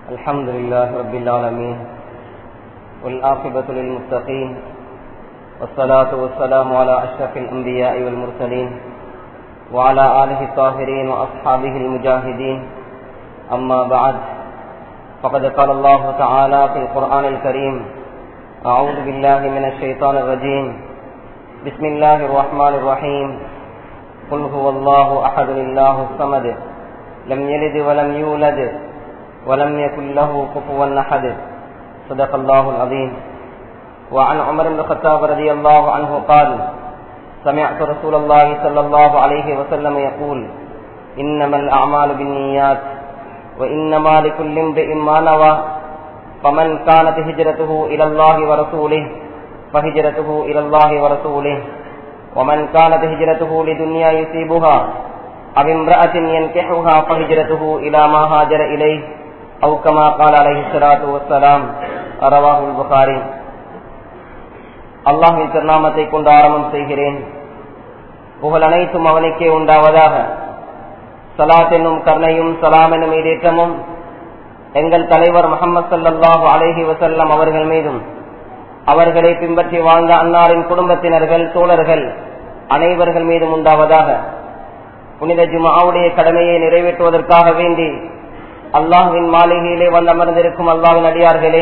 الحمد لله رب العالمين والآخبة للمتقين والصلاة والسلام على أشرف الأنبياء والمرسلين وعلى آله الطاهرين وأصحابه المجاهدين أما بعد فقد قال الله تعالى في القرآن الكريم أعوذ بالله من الشيطان الرجيم بسم الله الرحمن الرحيم قل هو الله أحد الله الصمد لم يلد ولم يولد ولم يكن له كفوا أحد صدق الله العظيم وعن عمر بن الخطاب رضي الله عنه قال سمعت رسول الله صلى الله عليه وسلم يقول إنما الأعمال بالنيات وإنما لكل امرئ ما نوى فمن كانت هجرته إلى الله ورسوله فهجرته إلى الله ورسوله ومن كانت هجرته لدنيا يصيبها أو امرأة ينكحها فهجرته إلى ما هاجر إليه أو كما قال عليه الصلاة والسلام رواه البخاري அல்லாஹின் திருநாமத்தை கொண்டு ஆரம்பம் செய்கிறேன் புகழ் அனைத்தும் அவனுக்கே உண்டாவதாக சலாத் என்னும் கருணையும் சலாம் என்னும் ஈடேற்றமும் எங்கள் தலைவர் முகமது சல்லாஹூ அலஹி வசல்லம் அவர்கள் மீதும் அவர்களை பின்பற்றி வாழ்ந்த அன்னாரின் குடும்பத்தினர்கள் தோழர்கள் அனைவர்கள் மீதும் உண்டாவதாக புனித ஜுமாவுடைய கடமையை நிறைவேற்றுவதற்காக வேண்டி அல்லாஹுவின் மாளிகையிலே வந்தமர்ந்திருக்கும் அல்லாவின் அடியார்களே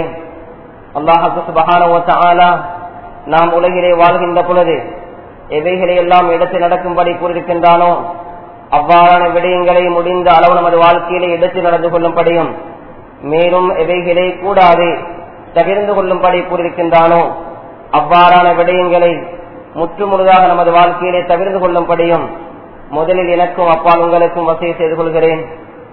அல்லாஹு நாம் உலகிலே வாழ்கின்ற பொழுது எவைகளை எல்லாம் எடுத்து நடக்கும்படி கூறியிருக்கின்றானோ அவ்வாறான விடயங்களை முடிந்த அளவு நமது வாழ்க்கையிலே எடுத்து நடந்து கொள்ளும்படியும் மேலும் எவைகளை கூடாது தவிர்ந்து கொள்ளும்படி கூறியிருக்கின்றானோ அவ்வாறான விடயங்களை முற்றுமுழுதாக நமது வாழ்க்கையிலே தவிர்த்து கொள்ளும்படியும் முதலில் எனக்கும் அப்பால் உங்களுக்கும் வசதி செய்து கொள்கிறேன்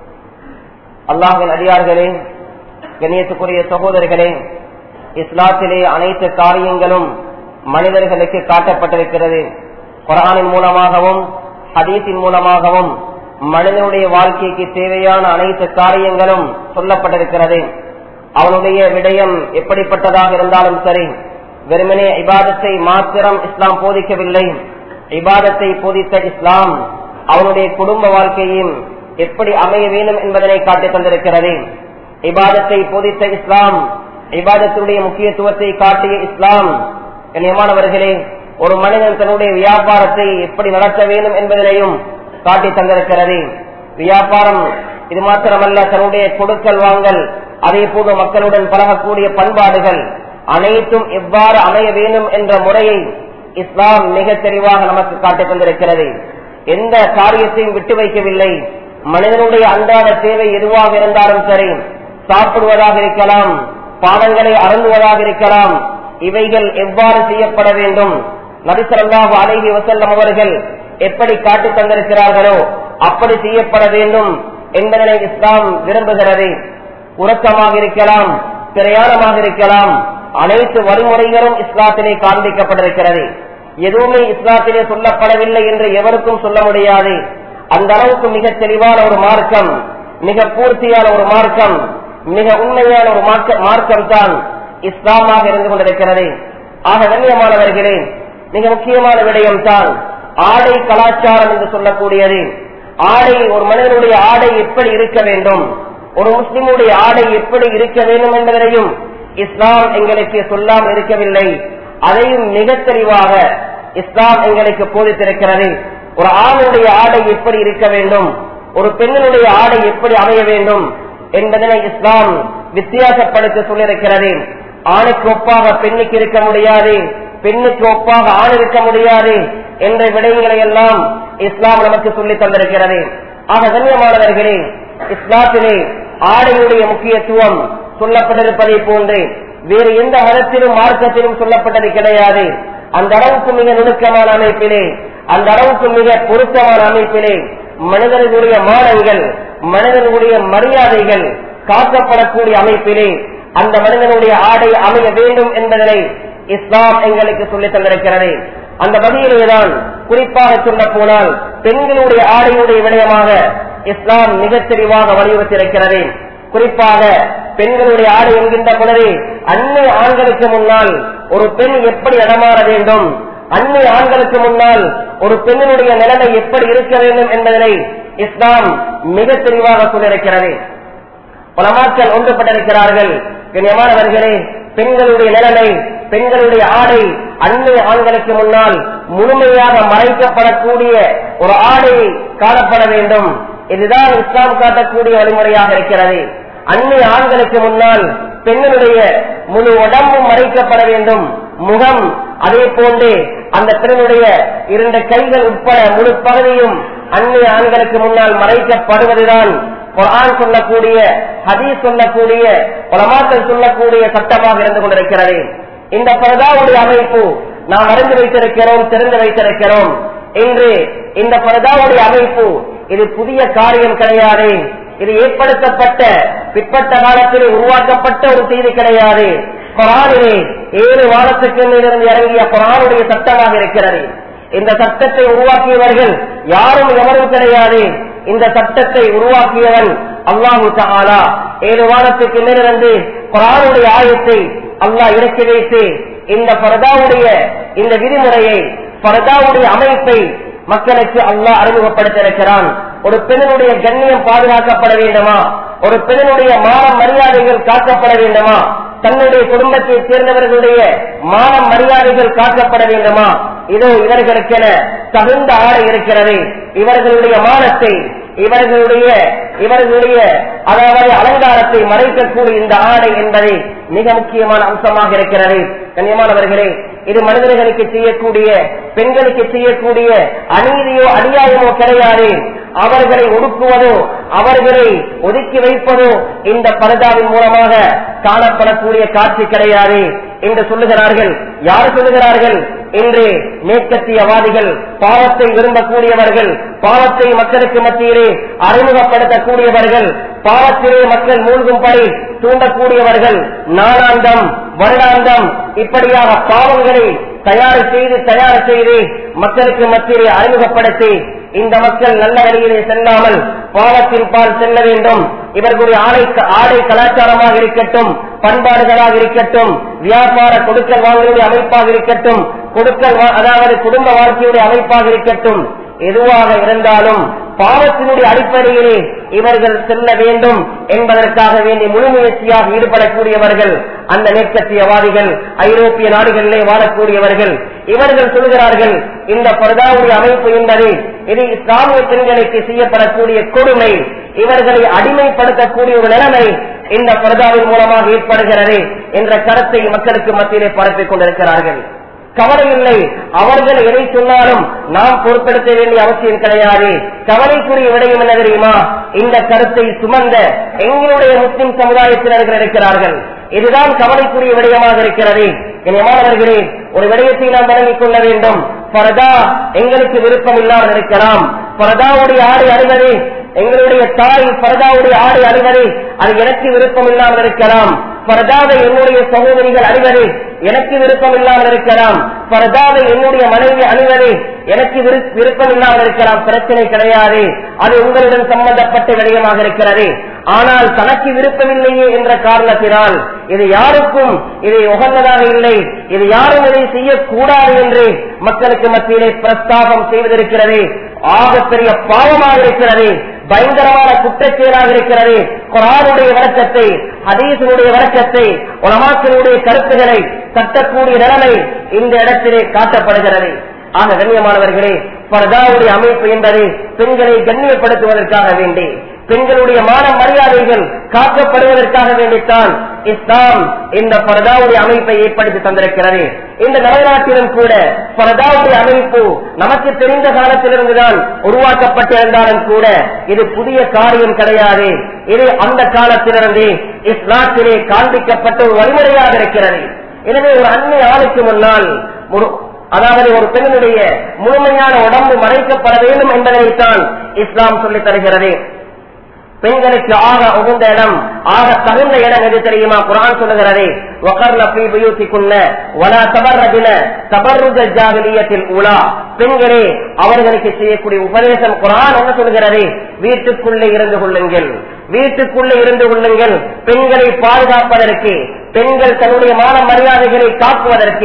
அல்லாஹின் அடியார்களே கண்ணியத்துக்குரிய சகோதரர்களே இஸ்லாத்திலே அனைத்து காரியங்களும் மனிதர்களுக்கு காட்டப்பட்டிருக்கிறது குரானின் மூலமாகவும் ஹதீஸின் மூலமாகவும் மனிதனுடைய வாழ்க்கைக்கு தேவையான அனைத்து காரியங்களும் சொல்லப்பட்டிருக்கிறது அவனுடைய விடயம் எப்படிப்பட்டதாக இருந்தாலும் சரி வெறுமனே இபாதத்தை மாத்திரம் இஸ்லாம் போதிக்கவில்லை இபாதத்தை போதித்த இஸ்லாம் அவனுடைய குடும்ப வாழ்க்கையும் எப்படி அமைய வேண்டும் என்பதனை காட்டித் தந்திருக்கிறது இபாதத்தை போதித்த இஸ்லாம் இபாதத்தினுடைய முக்கியத்துவத்தை காட்டிய இஸ்லாம் கண்ணியமானவர்களே ஒரு மனிதன் தன்னுடைய வியாபாரத்தை எப்படி நடத்த வேண்டும் என்பதனையும் காட்டி தந்திருக்கிறது வியாபாரம் இது மாத்திரமல்ல தன்னுடைய கொடுக்கல் வாங்கல் அதே போல மக்களுடன் பழகக்கூடிய பண்பாடுகள் அனைத்தும் எவ்வாறு அமைய வேண்டும் என்ற முறையை இஸ்லாம் மிக தெளிவாக நமக்கு காட்டித் தந்திருக்கிறது எந்த காரியத்தையும் விட்டு வைக்கவில்லை மனிதனுடைய அன்றாட தேவை எதுவாக இருந்தாலும் சரி சாப்பிடுவதாக இருக்கலாம் பாடங்களை அருந்துவதாக இருக்கலாம் இவைகள் எவ்வாறு செய்யப்பட வேண்டும் நபிசல்லாஹு அலைஹி வசல்லம் அவர்கள் எப்படி காட்டித் தந்திருக்கிறார்களோ அப்படி செய்யப்பட வேண்டும் என்பதனை இஸ்லாம் விரும்புகிறது உறக்கமாக இருக்கலாம் பிரயாணமாக இருக்கலாம் அனைத்து வழிமுறைகளும் இஸ்லாத்திலே காண்பிக்கப்பட்டிருக்கிறது எதுவுமே இஸ்லாத்திலே சொல்லப்படவில்லை என்று எவருக்கும் சொல்ல முடியாது அந்த அளவுக்கு மிக தெளிவான ஒரு மார்க்கம் மிக பூர்த்தியான ஒரு மார்க்கம் மிக உண்மையான ஒரு மார்க்கம் தான் இஸ்லாமாக இருந்து கொண்டிருக்கிறது ஆக கண்ணியமானவர்களே மிக முக்கியமான விடயம் தான் ஆடை கலாச்சாரம் என்று சொல்லக்கூடியது ஆடை ஒரு மனிதனுடைய ஆடை எப்படி இருக்க வேண்டும் ஒரு முஸ்லிமுடைய ஆடை எப்படி இருக்க வேண்டும் என்பதனையும் இஸ்லாம் எங்களுக்கு சொல்லாமல் இருக்கவில்லை அதையும் மிக தெளிவாக இஸ்லாம் எங்களுக்கு போதித்திருக்கிறது ஒரு ஆணுடைய ஆடை எப்படி இருக்க வேண்டும் ஒரு பெண்ணினுடைய ஆடை எப்படி அமைய வேண்டும் என்பதனை இஸ்லாம் வித்தியாசப்படுத்த சொல்லியிருக்கிறது ஆணுக்கு ஒப்பாக பெண்ணுக்கு இருக்க முடியாது பெண்ணுக்கு ஒப்பாக ஆண் இருக்க முடியாது என்ற விடயங்களை எல்லாம் இஸ்லாம் நமக்கு சொல்லி தந்திருக்கிறது ஆக கண்ணியமானவர்களே இஸ்லாத்திலே ஆடையுடைய முக்கியத்துவம் சொல்லப்பட்டிருப்பதை போன்று வேறு எந்த மதத்திலும் மார்க்கத்திலும் சொல்லப்பட்டது கிடையாது அந்த அளவுக்கு மிக நுணுக்கமான அமைப்பிலே அந்த அளவுக்கு மிக பொருத்தமான அமைப்பிலே மனிதர்களுடைய மானங்கள் மனிதர்களுடைய மரியாதைகள் காக்கப்படக்கூடிய அமைப்பிலே அந்த மனிதனுடைய ஆடை அமைய வேண்டும் என்பதனை இஸ்லாம் எங்களுக்கு சொல்லித் தந்திருக்கிறது அந்த வகையிலேதான் குறிப்பாக சொல்ல போனால் பெண்களுடைய ஆடையுடைய விடயமாக இஸ்லாம் மிக தெளிவாக வலியுறுத்தியிருக்கிறது குறிப்பாக பெண்களுடைய ஆடை என்கின்ற பொழுது அன்னை ஆண்களுக்கு முன்னால் ஒரு பெண் எப்படி இடமாற வேண்டும் அந்நிய ஆண்களுக்கு முன்னால் ஒரு பெண்ணினுடைய நிலைமை எப்படி இருக்க வேண்டும் என்பதனை இஸ்லாம் மிக தெளிவாக சொல்லியிருக்கிறது உலமாக்கள் ஒன்றுபட்டிருக்கிறார்கள் கண்ணியமானவர்களே பெண்களுடைய நிலைமை பெண்களுடைய ஆடை அந்நிய ஆண்களுக்கு முன்னால் முழுமையாக மறைக்கப்படக்கூடிய ஒரு ஆடை காணப்பட வேண்டும் இதுதான் இஸ்லாம் காட்டக்கூடிய வழிமுறையாக இருக்கிறது அந்நிய ஆண்களுக்கு முன்னால் பெண்களுடைய முழு உடம்பும் மறைக்கப்பட வேண்டும் முகம் அதே போன்று அந்த பெண்ணுடைய இரண்டு கைகள் உட்பட முழு பகுதியும் அந்நிய ஆண்களுக்கு முன்னால் மறைக்கப்படுவதுதான் குரான் சொல்லக்கூடிய ஹதீஸ் சொல்லக்கூடிய உலமாக்கள் சொல்லக்கூடிய சட்டமாக இருந்து கொண்டிருக்கிறது இந்த பரதாவுடைய அமைப்பு நாம் அறிந்து வைத்திருக்கிறோம் தெரிந்து வைத்திருக்கிறோம் இன்று இந்த பரதாவுடைய அமைப்பு இது புதிய காரியம் கிடையாது இது ஏற்படுத்தப்பட்ட பிற்பட்ட காலத்தில் உருவாக்கப்பட்ட ஒரு செய்தி கிடையாது குரானிலே ஏழு வாரத்துக்கு இருந்து இறங்கிய குரானுடைய சட்டமாக இருக்கிறது இந்த சட்டத்தை உருவாக்கியவர்கள் யாரும் எவரும் கிடையாது இந்த சட்டத்தை உருவாக்கியவன் அல்லாஹு தாலா ஏழு வாரத்துக்கு மேலிருந்து குரானுடைய ஆயத்தை அல்லாஹ் இறக்கி வைத்து இந்த பரதாவுடைய இந்த விதிமுறையை பரதாவுடைய அமைப்பை மக்களுக்கு அல்லாஹ் அறிமுகப்படுத்தியிருக்கிறான் ஒரு பெண்ணுடைய கண்ணியம் பாதுகாக்கப்பட வேண்டுமா ஒரு பெண்ணுடைய மான மரியாதைகள் காக்கப்பட வேண்டுமா தன்னுடைய குடும்பத்தை சேர்ந்தவர்களுடைய மான மரியாதைகள் காக்கப்பட வேண்டுமா இதோ இவர்களுக்கென தகுந்த ஆடை இருக்கிறது இவர்களுடைய மானத்தை இவர்களுடைய இவர்களுடைய அதாவது அலங்காரத்தை மறைக்கக்கூடிய இந்த ஆடை என்பது மிக முக்கியமான அம்சமாக இருக்கிறது கண்ணியமானவர்களே இது மனிதர்களுக்கு செய்யக்கூடிய பெண்களுக்கு செய்யக்கூடிய அநீதியோ அநியாயமோ கிடையாது அவர்களை ஒடுக்குவதோ அவர்களை ஒதுக்கி வைப்பதோ இந்த பரதாவின் மூலமாக காணப்படக்கூடிய காட்சி கிடையாது என்று சொல்லுகிறார்கள் யார் சொல்லுகிறார்கள் இன்று மேற்கத்தியவாதிகள் பாவத்தை விரும்பக்கூடியவர்கள் பாவத்தை மக்களுக்கு மத்தியிலே அறிமுகப்படுத்தக்கூடியவர்கள் பாவத்திலே மக்கள் மூழ்கும்படி தூண்டக்கூடியவர்கள் நாளாந்தம் வருடாந்தம் இப்படியாக பாவங்களை தயார் செய்து தயார் செய்து மக்களுக்கு மத்தியிலே அறிமுகப்படுத்தி இந்த மக்கள் நல்ல வழியிலே செல்லாமல் பாவத்தின் பால் செல்ல வேண்டும் இவர்களுடைய ஆடை ஆடை கலாச்சாரமாக இருக்கட்டும் பண்பாடுகளாக இருக்கட்டும் வியாபார கொடுக்கல் வாங்கலுடைய அமைப்பாக இருக்கட்டும் கொடுக்கல் வா- அதாவது குடும்ப வாழ்க்கையுடைய அமைப்பாக இருக்கட்டும் எதுவாக இருந்தாலும் பாவத்தினுடைய அடிப்படையிலே இவர்கள் செல்ல வேண்டும் என்பதற்காக வேண்டி முழு முயற்சியாக ஈடுபடக்கூடியவர்கள் அந்த மேற்கத்தியவாதிகள் ஐரோப்பிய நாடுகளிலே வாழக்கூடியவர்கள் இவர்கள் சொல்கிறார்கள் இந்த பரதாவுடைய அமைப்பு என்பது இது இஸ்லாமிய பெண்களுக்கு செய்யப்படக்கூடிய கொடுமை இவர்களை அடிமைப்படுத்தக்கூடிய ஒரு நிலைமை இந்த பரதாவின் மூலமாக ஏற்படுகிறது என்ற கருத்தை மக்களுக்கு மத்தியிலே பரப்பிக் கொண்டிருக்கிறார்கள் கவலை இல்லை அவர்கள் எதை சொன்னாலும் நாம் பொருட்படுத்த வேண்டிய அவசியம் கிடையாது கவலைக்குரிய விடயம் என்ன தெரியுமா இந்த கருத்தை சுமந்த எங்களுடைய முஸ்லிம் சமுதாயத்தினர்கள் இருக்கிறார்கள் இதுதான் கவலைக்குரிய விடயமாக இருக்கிறது மாணவர்களே ஒரு விடயத்தை நாம் வழங்கிக் கொள்ள வேண்டும் பரதா எங்களுக்கு விருப்பம் இல்லாமல் இருக்கலாம் பரதாவுடைய ஆடை அணிவது எங்களுடைய தாய் பரதாவுடைய ஆடை அணிவது அது எனக்கு விருப்பம் இல்லாமல் இருக்கலாம் பரதாவை என்னுடைய சகோதரிகள் அணிவது எனக்கு விருப்பம் இல்லாமல் இருக்கலாம் பரதாவை என்னுடைய மனைவி அணிவது எனக்கு விரு- விருப்பம் இல்லாமல் இருக்கலாம் பிரச்சனை கிடையாது அது உங்களுடன் சம்பந்தப்பட்ட விடயமாக இருக்கிறது ஆனால் தனக்கு விருப்பமில்லையே என்ற காரணத்தினால் இது யாருக்கும் இதை உகந்ததாக இல்லை இது யாரும் இதை செய்யக்கூடாது என்று மக்களுக்கு மத்தியிலே பிரஸ்தாபம் செய்வதிருக்கிறது ஆகப்பெரிய பாவமாக இருக்கிறது பயங்கரமான குற்றச்செயலாக இருக்கிறது குரானுடைய வழக்கத்தை ஹதீசனுடைய வழக்கத்தை உலமாக்களுடைய கருத்துக்களை தட்டக்கூடிய நிலைமை இந்த இடத்திலே காட்டப்படுகிறது ஆக கண்ணியமானவர்களே பரதாவுடைய அமைப்பு என்பது பெண்களை கண்ணியப்படுத்துவதற்காக வேண்டி பெண்களுடைய மான மரியாதைகள் காக்கப்படுவதற்காக வேண்டித்தான் இஸ்லாம் இந்த பரதாவுடைய அமைப்பை ஏற்படுத்தி தந்திருக்கிறது இந்த நிலைநாட்டிலும் கூட பரதாவுடைய அமைப்பு நமக்கு தெரிந்த காலத்திலிருந்துதான் உருவாக்கப்பட்டிருந்தாலும் கூட இது புதிய காரியம் கிடையாது இது அந்த காலத்திலிருந்து இஸ்லாத்திலே காண்பிக்கப்பட்ட ஒரு வழிமுறையாக இருக்கிறது எனவே ஒரு அந்நிய ஆளுக்கு முன்னால் ஒரு அதாவது ஒரு பெண்ணுடைய முழுமையான உடம்பு மறைக்கப்பட வேண்டும் என்பதைத்தான் இஸ்லாம் சொல்லித் தருகிறது பெண்களுக்கு ஆக உகந்த இடம் ஆக தகுந்த இடம் எது தெரியுமா குரான் சொல்லுகிறது وَقَرْنَ فِي بُيُوتِكُنَّ وَلَا تَبَرَّجْنَ تَبَرُّجَ الْجَاهِلِيَّةِ الْأُولَى பெண்களே அவர்களுக்கு செய்யக்கூடிய உபதேசம் குரான் என்ன சொல்கிறது வீட்டுக்குள்ளே இருந்து கொள்ளுங்கள் வீட்டுக்குள்ளே இருந்து கொள்ளுங்கள் பெண்களை பாதுகாப்பதற்கு பெண்கள் தன்னுடைய மான மரியாதைகளை காக்குவதற்கு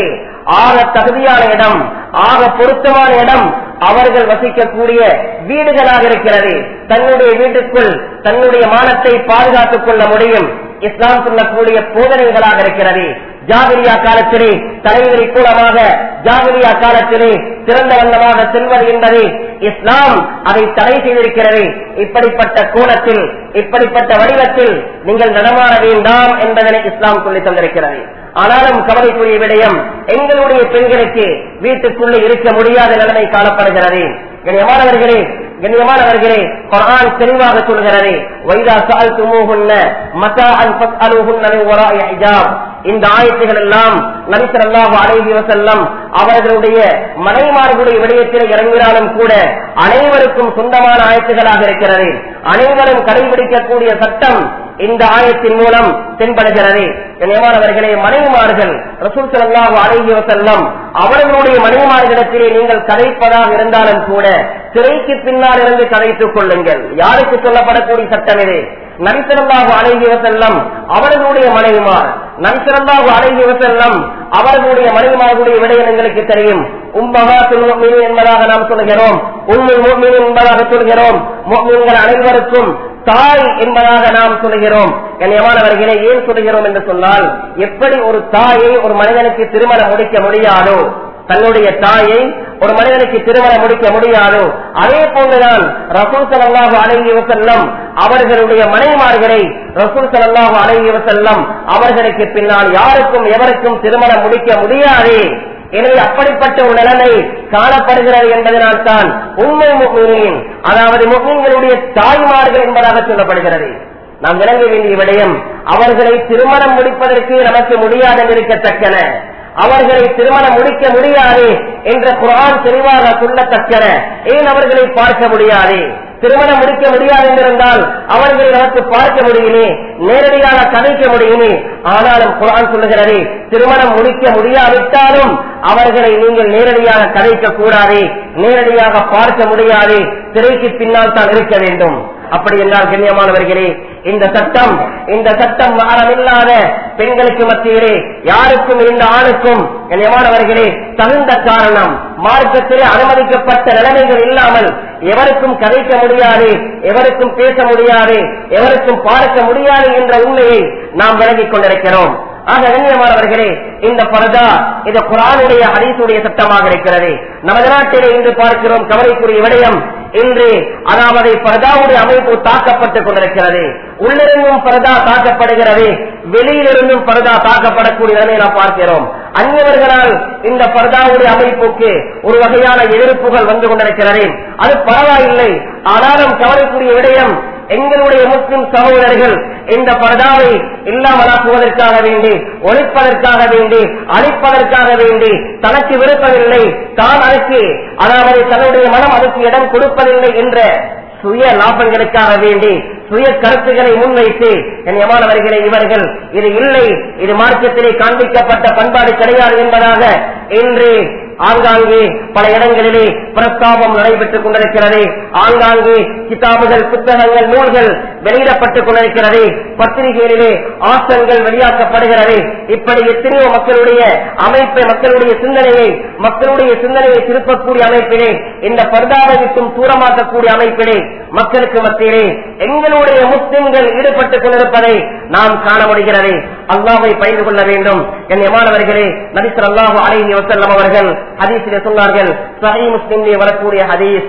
ஆக தகுதியான இடம் ஆக பொருத்தமான இடம் அவர்கள் வசிக்கக்கூடிய வீடுகளாக இருக்கிறது தன்னுடைய வீட்டுக்குள் தன்னுடைய மானத்தை பாதுகாத்துக் கொள்ள முடியும் இஸ்லாம் சொல்லக்கூடிய போதனைகளாக இருக்கிறது ஜாகிரியா காலத்திலே தலைவரி கூலமாக ஜாகிரியா காலத்திலே சிறந்த வண்ணமாக செல்வது என்பது இஸ்லாம் அதை தடை செய்திருக்கிறது இப்படிப்பட்ட கோணத்தில் இப்படிப்பட்ட வடிவத்தில் நீங்கள் நடமாட வேண்டாம் என்பதனை இஸ்லாம் சொல்லி தந்திருக்கிறது ஆனாலும் கவலைக்குரிய விடயம் எங்களுடைய பெண்களுக்கு வீட்டுக்குள்ளே இருக்க முடியாத நிலைமை காணப்படுகிறது கண்ணியமானவர்களே கண்ணியமானவர்களே குர்ஆன் தெளிவாக சொல்கிறது வைதா சஅல்துமூஹுன்ன மதாஅன் ஃபஸ்அலூஹுன்ன மின் வராஇ ஹிஜாப் இந்த ஆயத்துகள் எல்லாம் நபி ஸல்லல்லாஹு அலைஹி வஸல்லம் அவர்களுடைய மனைமார்களுடைய விடயத்தில் இறங்கினாலும் கூட அனைவருக்கும் சொந்தமான ஆயத்துகளாக இருக்கிறது அனைவரும் கடைபிடிக்கக்கூடிய சட்டம் இந்த ஆயத்தின் மூலம் தென்படுகிறது கண்ணியமானவர்களே மனைவிமார்கள் ரசூல் ஸல்லல்லாஹு அலைஹி வஸல்லம் அவர்களுடைய மனைவிமார்களிடத்திலே நீங்கள் கதைப்பதாக இருந்தாலும் கூட திரைக்கு பின்னால் இருந்து கதைத்துக் கொள்ளுங்கள் யாருக்கு சொல்லப்படக்கூடிய சட்டம் இது நரிசிறந்தாக அழகி வசல்லம் அவர்களுடைய மனைவிமார் நரிசிறந்தாக அழகி வசல்லம் அவர்களுடைய மனைவிமார்களுடைய விடயம் எங்களுக்கு தெரியும் உம்மகா மீன் என்பதாக நாம் சொல்கிறோம் உண்மை மீன் என்பதாக சொல்கிறோம் மீன்கள் அனைவருக்கும் தாய் என்பதாக நாம் சொல்கிறோம் கண்ணியமானவர்களே ஏன் சொல்கிறோம் என்று சொன்னால் எப்படி ஒரு தாயை ஒரு மனிதனுக்கு திருமணம் முடிக்க முடியாதோ தன்னுடைய தாயை ஒரு மனிதனுக்கு திருமணம் முடிக்க முடியாதோ அதே போன்றுதான் ரசூல் சல்லாஹு அழகி வசல்லம் அவர்களுடைய மனைமார்களை ரசூல் சல்லாஹு அழகி வசல்லம் அவர்களுக்கு பின்னால் யாருக்கும் எவருக்கும் திருமணம் முடிக்க முடியாது எனவே அப்படிப்பட்ட ஒரு நிலைமை காணப்படுகிறது என்பதனால் தான் உண்மை முக்மீன் அதாவது முக்மீன்களுடைய தாய்மார்கள் என்பதாக சொல்லப்படுகிறது நாம் விளங்க வேண்டிய விடயம் அவர்களை திருமணம் முடிப்பதற்கு நமக்கு முடியாது இருக்கத்தக்கன அவர்களை திருமணம் முடிக்க முடியாது என்ற குரான் தெளிவாக சொல்லத்தக்கன ஏன் அவர்களை பார்க்க முடியாது திருமணம் முடிக்க முடியாது என்றிருந்தால் அவர்களை நமக்கு பார்க்க முடியுமே நேரடியாக கதைக்க முடியுமே ஆனாலும் குரான் சொல்லுகிறது திருமணம் முடிக்க முடியாவிட்டாலும் அவர்களை நீங்கள் நேரடியாக கதைக்க கூடாது நேரடியாக பார்க்க முடியாது திரைக்கு பின்னால் தான் இருக்க வேண்டும் அப்படி என்றால் கண்ணியமானவர்களே இந்த சட்டம் இந்த சட்டம் மாறமில்லாத பெண்களுக்கு மத்தியிலே யாருக்கும் இந்த ஆணுக்கும் கண்ணியமானவர்களே தகுந்த காரணம் மார்க்கத்திலே அனுமதிக்கப்பட்ட நிலைமைகள் இல்லாமல் எவருக்கும் கதைக்க முடியாது எவருக்கும் பேச முடியாது எவருக்கும் பார்க்க முடியாது என்ற உண்மையை நாம் விளங்கிக் கொண்டிருக்கிறோம் ஆக கண்ணியமானவர்களே இந்த பரதா இது குரானுடைய ஹதீசுடைய சட்டமாக இருக்கிறது நமது நாட்டிலே இன்று பார்க்கிறோம் கவலைக்குரிய விடயம் இன்று அதாவது பரதாவுடைய அமைப்பு தாக்கப்பட்டுக் கொண்டிருக்கிறது உள்ளிருந்தும் பரதா தாக்கப்படுகிறது வெளியிலிருந்தும் பரதா தாக்கப்படக்கூடிய நிலையை நாம் பார்க்கிறோம் அந்நியவர்களால் இந்த பரதாவுடைய அமைப்புக்கு ஒரு வகையான எதிர்ப்புகள் வந்து கொண்டிருக்கிறது அது பரவாயில்லை ஆனாலும் கவலைக்குரிய விடயம் எங்களுடைய முஸ்லிம் சகோதரர்கள் இந்த பரதாவை இல்லாமலாக்குவதற்காக வேண்டி ஒழிப்பதற்காக வேண்டி அழிப்பதற்காக வேண்டி தனக்கு விருப்பமில்லை தான் அதற்கு அதாவது தன்னுடைய மனம் அதற்கு இடம் கொடுப்பதில்லை என்ற சுய லாபங்களுக்காக வேண்டி சுய கருத்துக்களை முன்வைத்து கண்ணியமானவர்களே இவர்கள் இது இல்லை இது மார்க்கத்திலே காண்பிக்கப்பட்ட பண்பாடு கிடையாது என்பதாக இன்று ஆங்காங்கே பல இடங்களிலே பிரஸ்தாபம் நடைபெற்றுக் கொண்டிருக்கிறது ஆங்காங்கே கிதாபுகள் புத்தகங்கள் நூல்கள் வெளியிடப்பட்டுக் கொண்டிருக்கிறது பத்திரிகைகளிலே ஆசங்கள் வெளியாக்கப்படுகிறது இப்படி எத்தனையோ மக்களுடைய அமைப்பை மக்களுடைய சிந்தனையை மக்களுடைய சிந்தனையை திருப்பக்கூடிய அமைப்பிலே இந்த பர்தாவை விட்டும் தூரமாக்கக்கூடிய அமைப்பிலே மக்களுக்கு மத்தியிலே எங்களுடைய முஸ்லிம்கள் ஈடுபட்டுக் கொண்டிருப்பதை நாம் காண முடிகிறது அல்லாவை பயிர் கொள்ள வேண்டும் கண்ணியமானவர்களே நபிசர் அல்லாஹு அலைஹி வசல்லம் அவர்கள் ஹதீஸிலே சொன்னார்கள் சஹி முஸ்லிம்லே வரக்கூடிய ஹதீஸ்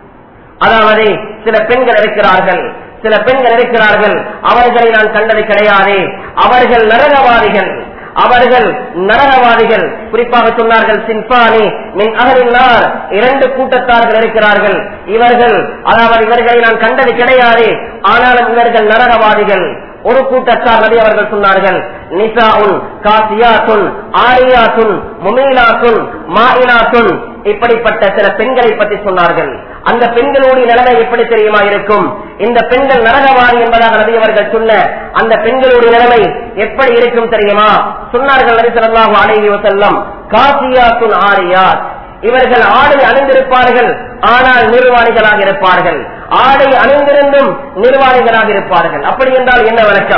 அதாவது சில பெண்கள் இருக்கிறார்கள் சில பெண்கள் இருக்கிறார்கள் அவர்களை நான் கண்டது கிடையாது அவர்கள் நரகவாதிகள் அவர்கள் நரகவாதிகள் குறிப்பாக சொன்னார்கள் சின்பானி மின் அகலினார் இரண்டு கூட்டத்தார்கள் இருக்கிறார்கள் இவர்கள் அதாவது இவர்களை நான் கண்டது கிடையாது ஆனாலும் இவர்கள் நரகவாதிகள் ஒரு கூட்டத்தார் நபி அவர்கள் சொன்னார்கள் நிசாவுன் காசியாத்துன் ஆரியாத்துன் முமீலாத்துன் மாயிலாத்துன் இப்படிப்பட்ட சில பெண்களை பற்றி சொன்னார்கள் அந்த பெண்களுடைய நிலைமை எப்படி தெரியுமா இருக்கும் இந்த பெண்கள் நரகவாதி என்பதாக நபி அவர்கள் சொன்ன அந்த பெண்களுடைய நிலைமை எப்படி இருக்கும் தெரியுமா சொன்னார்கள் நபி ஸல்லல்லாஹு அலைஹி வஸல்லம் காசியாத்துன் ஆரியாத் இவர்கள் ஆடை அணிந்திருப்பார்கள் ஆனால் நிர்வாணிகளாக இருப்பார்கள் ஆடை அணிந்திருந்தும் நிர்வாணிகளாக இருப்பார்கள் அப்படி என்றால் என்ன விளக்கம்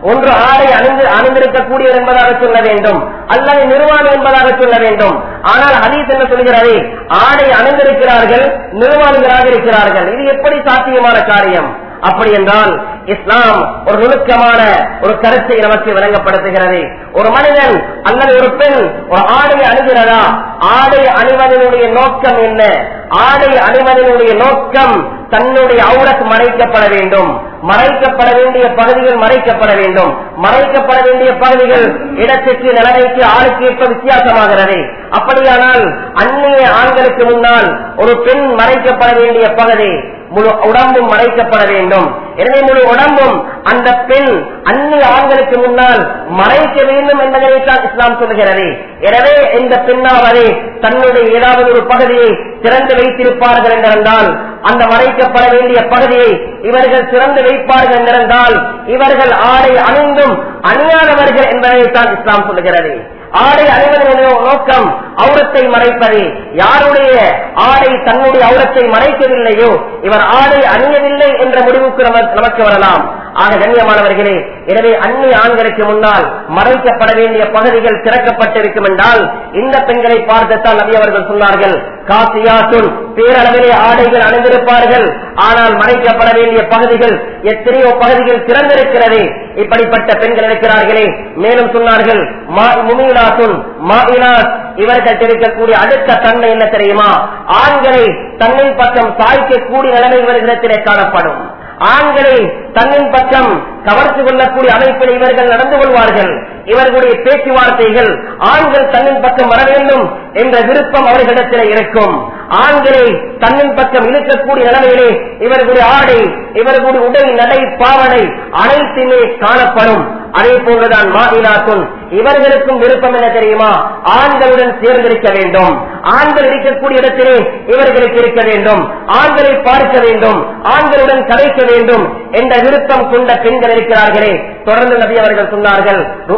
ஒன்று ஆடை அணிந்து அணிந்திருக்கக்கூடியவர் என்பதாக சொல்ல வேண்டும் அல்லது நிர்வாணி என்பதாக சொல்ல வேண்டும் ஆனால் ஹதீஸ் என்ன சொல்கிறது ஆடை அணிந்திருக்கிறார்கள் நிர்வாணிகளாக இருக்கிறார்கள் இது எப்படி சாத்தியமான காரியம் அப்படி என்றால் இஸ்லாம் ஒரு நுணுக்கமான ஒரு கருத்தை நமக்கு விளங்கப்படுத்துகிறது ஒரு மனிதன் அல்லது ஒரு பெண் ஒரு ஆடை அணுகிறதா ஆடை அணிவதனுடைய நோக்கம் என்ன ஆடை அணிவதனுடைய நோக்கம் தன்னுடைய அவுரத் மறைக்கப்பட வேண்டும் மறைக்கப்பட வேண்டிய பகுதிகள் மறைக்கப்பட வேண்டும் மறைக்கப்பட வேண்டிய பகுதிகள் இடத்திற்கு நிலைமைக்கு ஆளுக்கு ஏற்ப வித்தியாசமாகிறது அப்படியானால் அந்நிய ஆண்களுக்கு முன்னால் ஒரு பெண் மறைக்கப்பட வேண்டிய பகுதி முழு உடம்பும் மறைக்கப்பட வேண்டும் எனவே முழு உடம்பும் அந்த பெண் அந்நிய ஆண்களுக்கு முன்னால் மறைக்க வேண்டும் என்பதைத்தான் இஸ்லாம் சொல்லுகிறது எனவே இந்த பெண்ணாவது தன்னுடைய ஏதாவது ஒரு பகுதியை திறந்து வைத்திருப்பார்கள் என்றிருந்தால் அந்த மறைக்கப்பட வேண்டிய பகுதியை இவர்கள் திறந்து வைப்பார்கள் என்றிருந்தால் இவர்கள் ஆடை அணிந்தும் அணியாதவர்கள் என்பதைத்தான் இஸ்லாம் சொல்லுகிறது ஆடை அணிவதன் நோக்கம் அவுரத்தை மறைப்பது யாருடைய ஆடை தன்னுடைய அவுரத்தை மறைக்கவில்லையோ இவர் ஆடை அணியவில்லை என்ற முடிவுக்கு நமக்கு வரலாம் ஆக கண்ணியமானவர்களே எனவே அந்நிய ஆண்களுக்கு முன்னால் மறைக்கப்பட வேண்டிய பகுதிகள் திறக்கப்பட்டிருக்கும் என்றால் இந்த பெண்களை பார்த்துத்தான் நபி அவர்கள் சொன்னார்கள் காசியாசுன் பேரளவிலே ஆடைகள் அணிந்திருப்பார்கள் ஆனால் மறைக்கப்பட வேண்டிய பகுதிகள் எத்தனையோ பகுதிகள் திறந்திருக்கிறது இப்படிப்பட்ட பெண்கள் இருக்கிறார்களே மேலும் சொன்னார்கள் முமீனாசுன் மாயினாஸ் இவர்கள் இருக்கக்கூடிய அடுத்த தன்மை என்ன தெரியுமா ஆண்களை தன்னின் பக்கம் சாய்க்கக்கூடிய நிலைமை இவர்களிடத்திலே காணப்படும் ஆண்களை தன்னின் பக்கம் கவர்த்து கொள்ளக்கூடிய அமைப்பில் இவர்கள் நடந்து கொள்வார்கள் இவர்களுடைய பேச்சுவார்த்தைகள் ஆண்கள் தன்னின் பக்கம் வர வேண்டும் என்ற விருப்பம் அவர்களிடத்தில் இருக்கும் ஆண்களை தன்னின் பக்கம் இழுக்கக்கூடிய நிலைமையிலே இவர்களுடைய ஆடை இவர்களுடைய உடல் நடை பாவனை அனைத்துமே காணப்படும் அதே போன்றுதான் மாநிலாக்கும் இவர்களுக்கும் விருப்பம் என்ன தெரியுமா ஆண்களுடன் சேர்ந்திருக்க வேண்டும் ஆண்கள் இருக்கக்கூடிய இடத்திலே இவர்களுக்கு இருக்க வேண்டும் ஆண்களை பார்க்க வேண்டும் ஆண்களுடன் கலைக்க வேண்டும் என்ற விருப்பம் கொண்ட பெண்கள் இருக்கிறார்களே தொடர்ந்து நபி அவர்கள் சொன்னார்கள்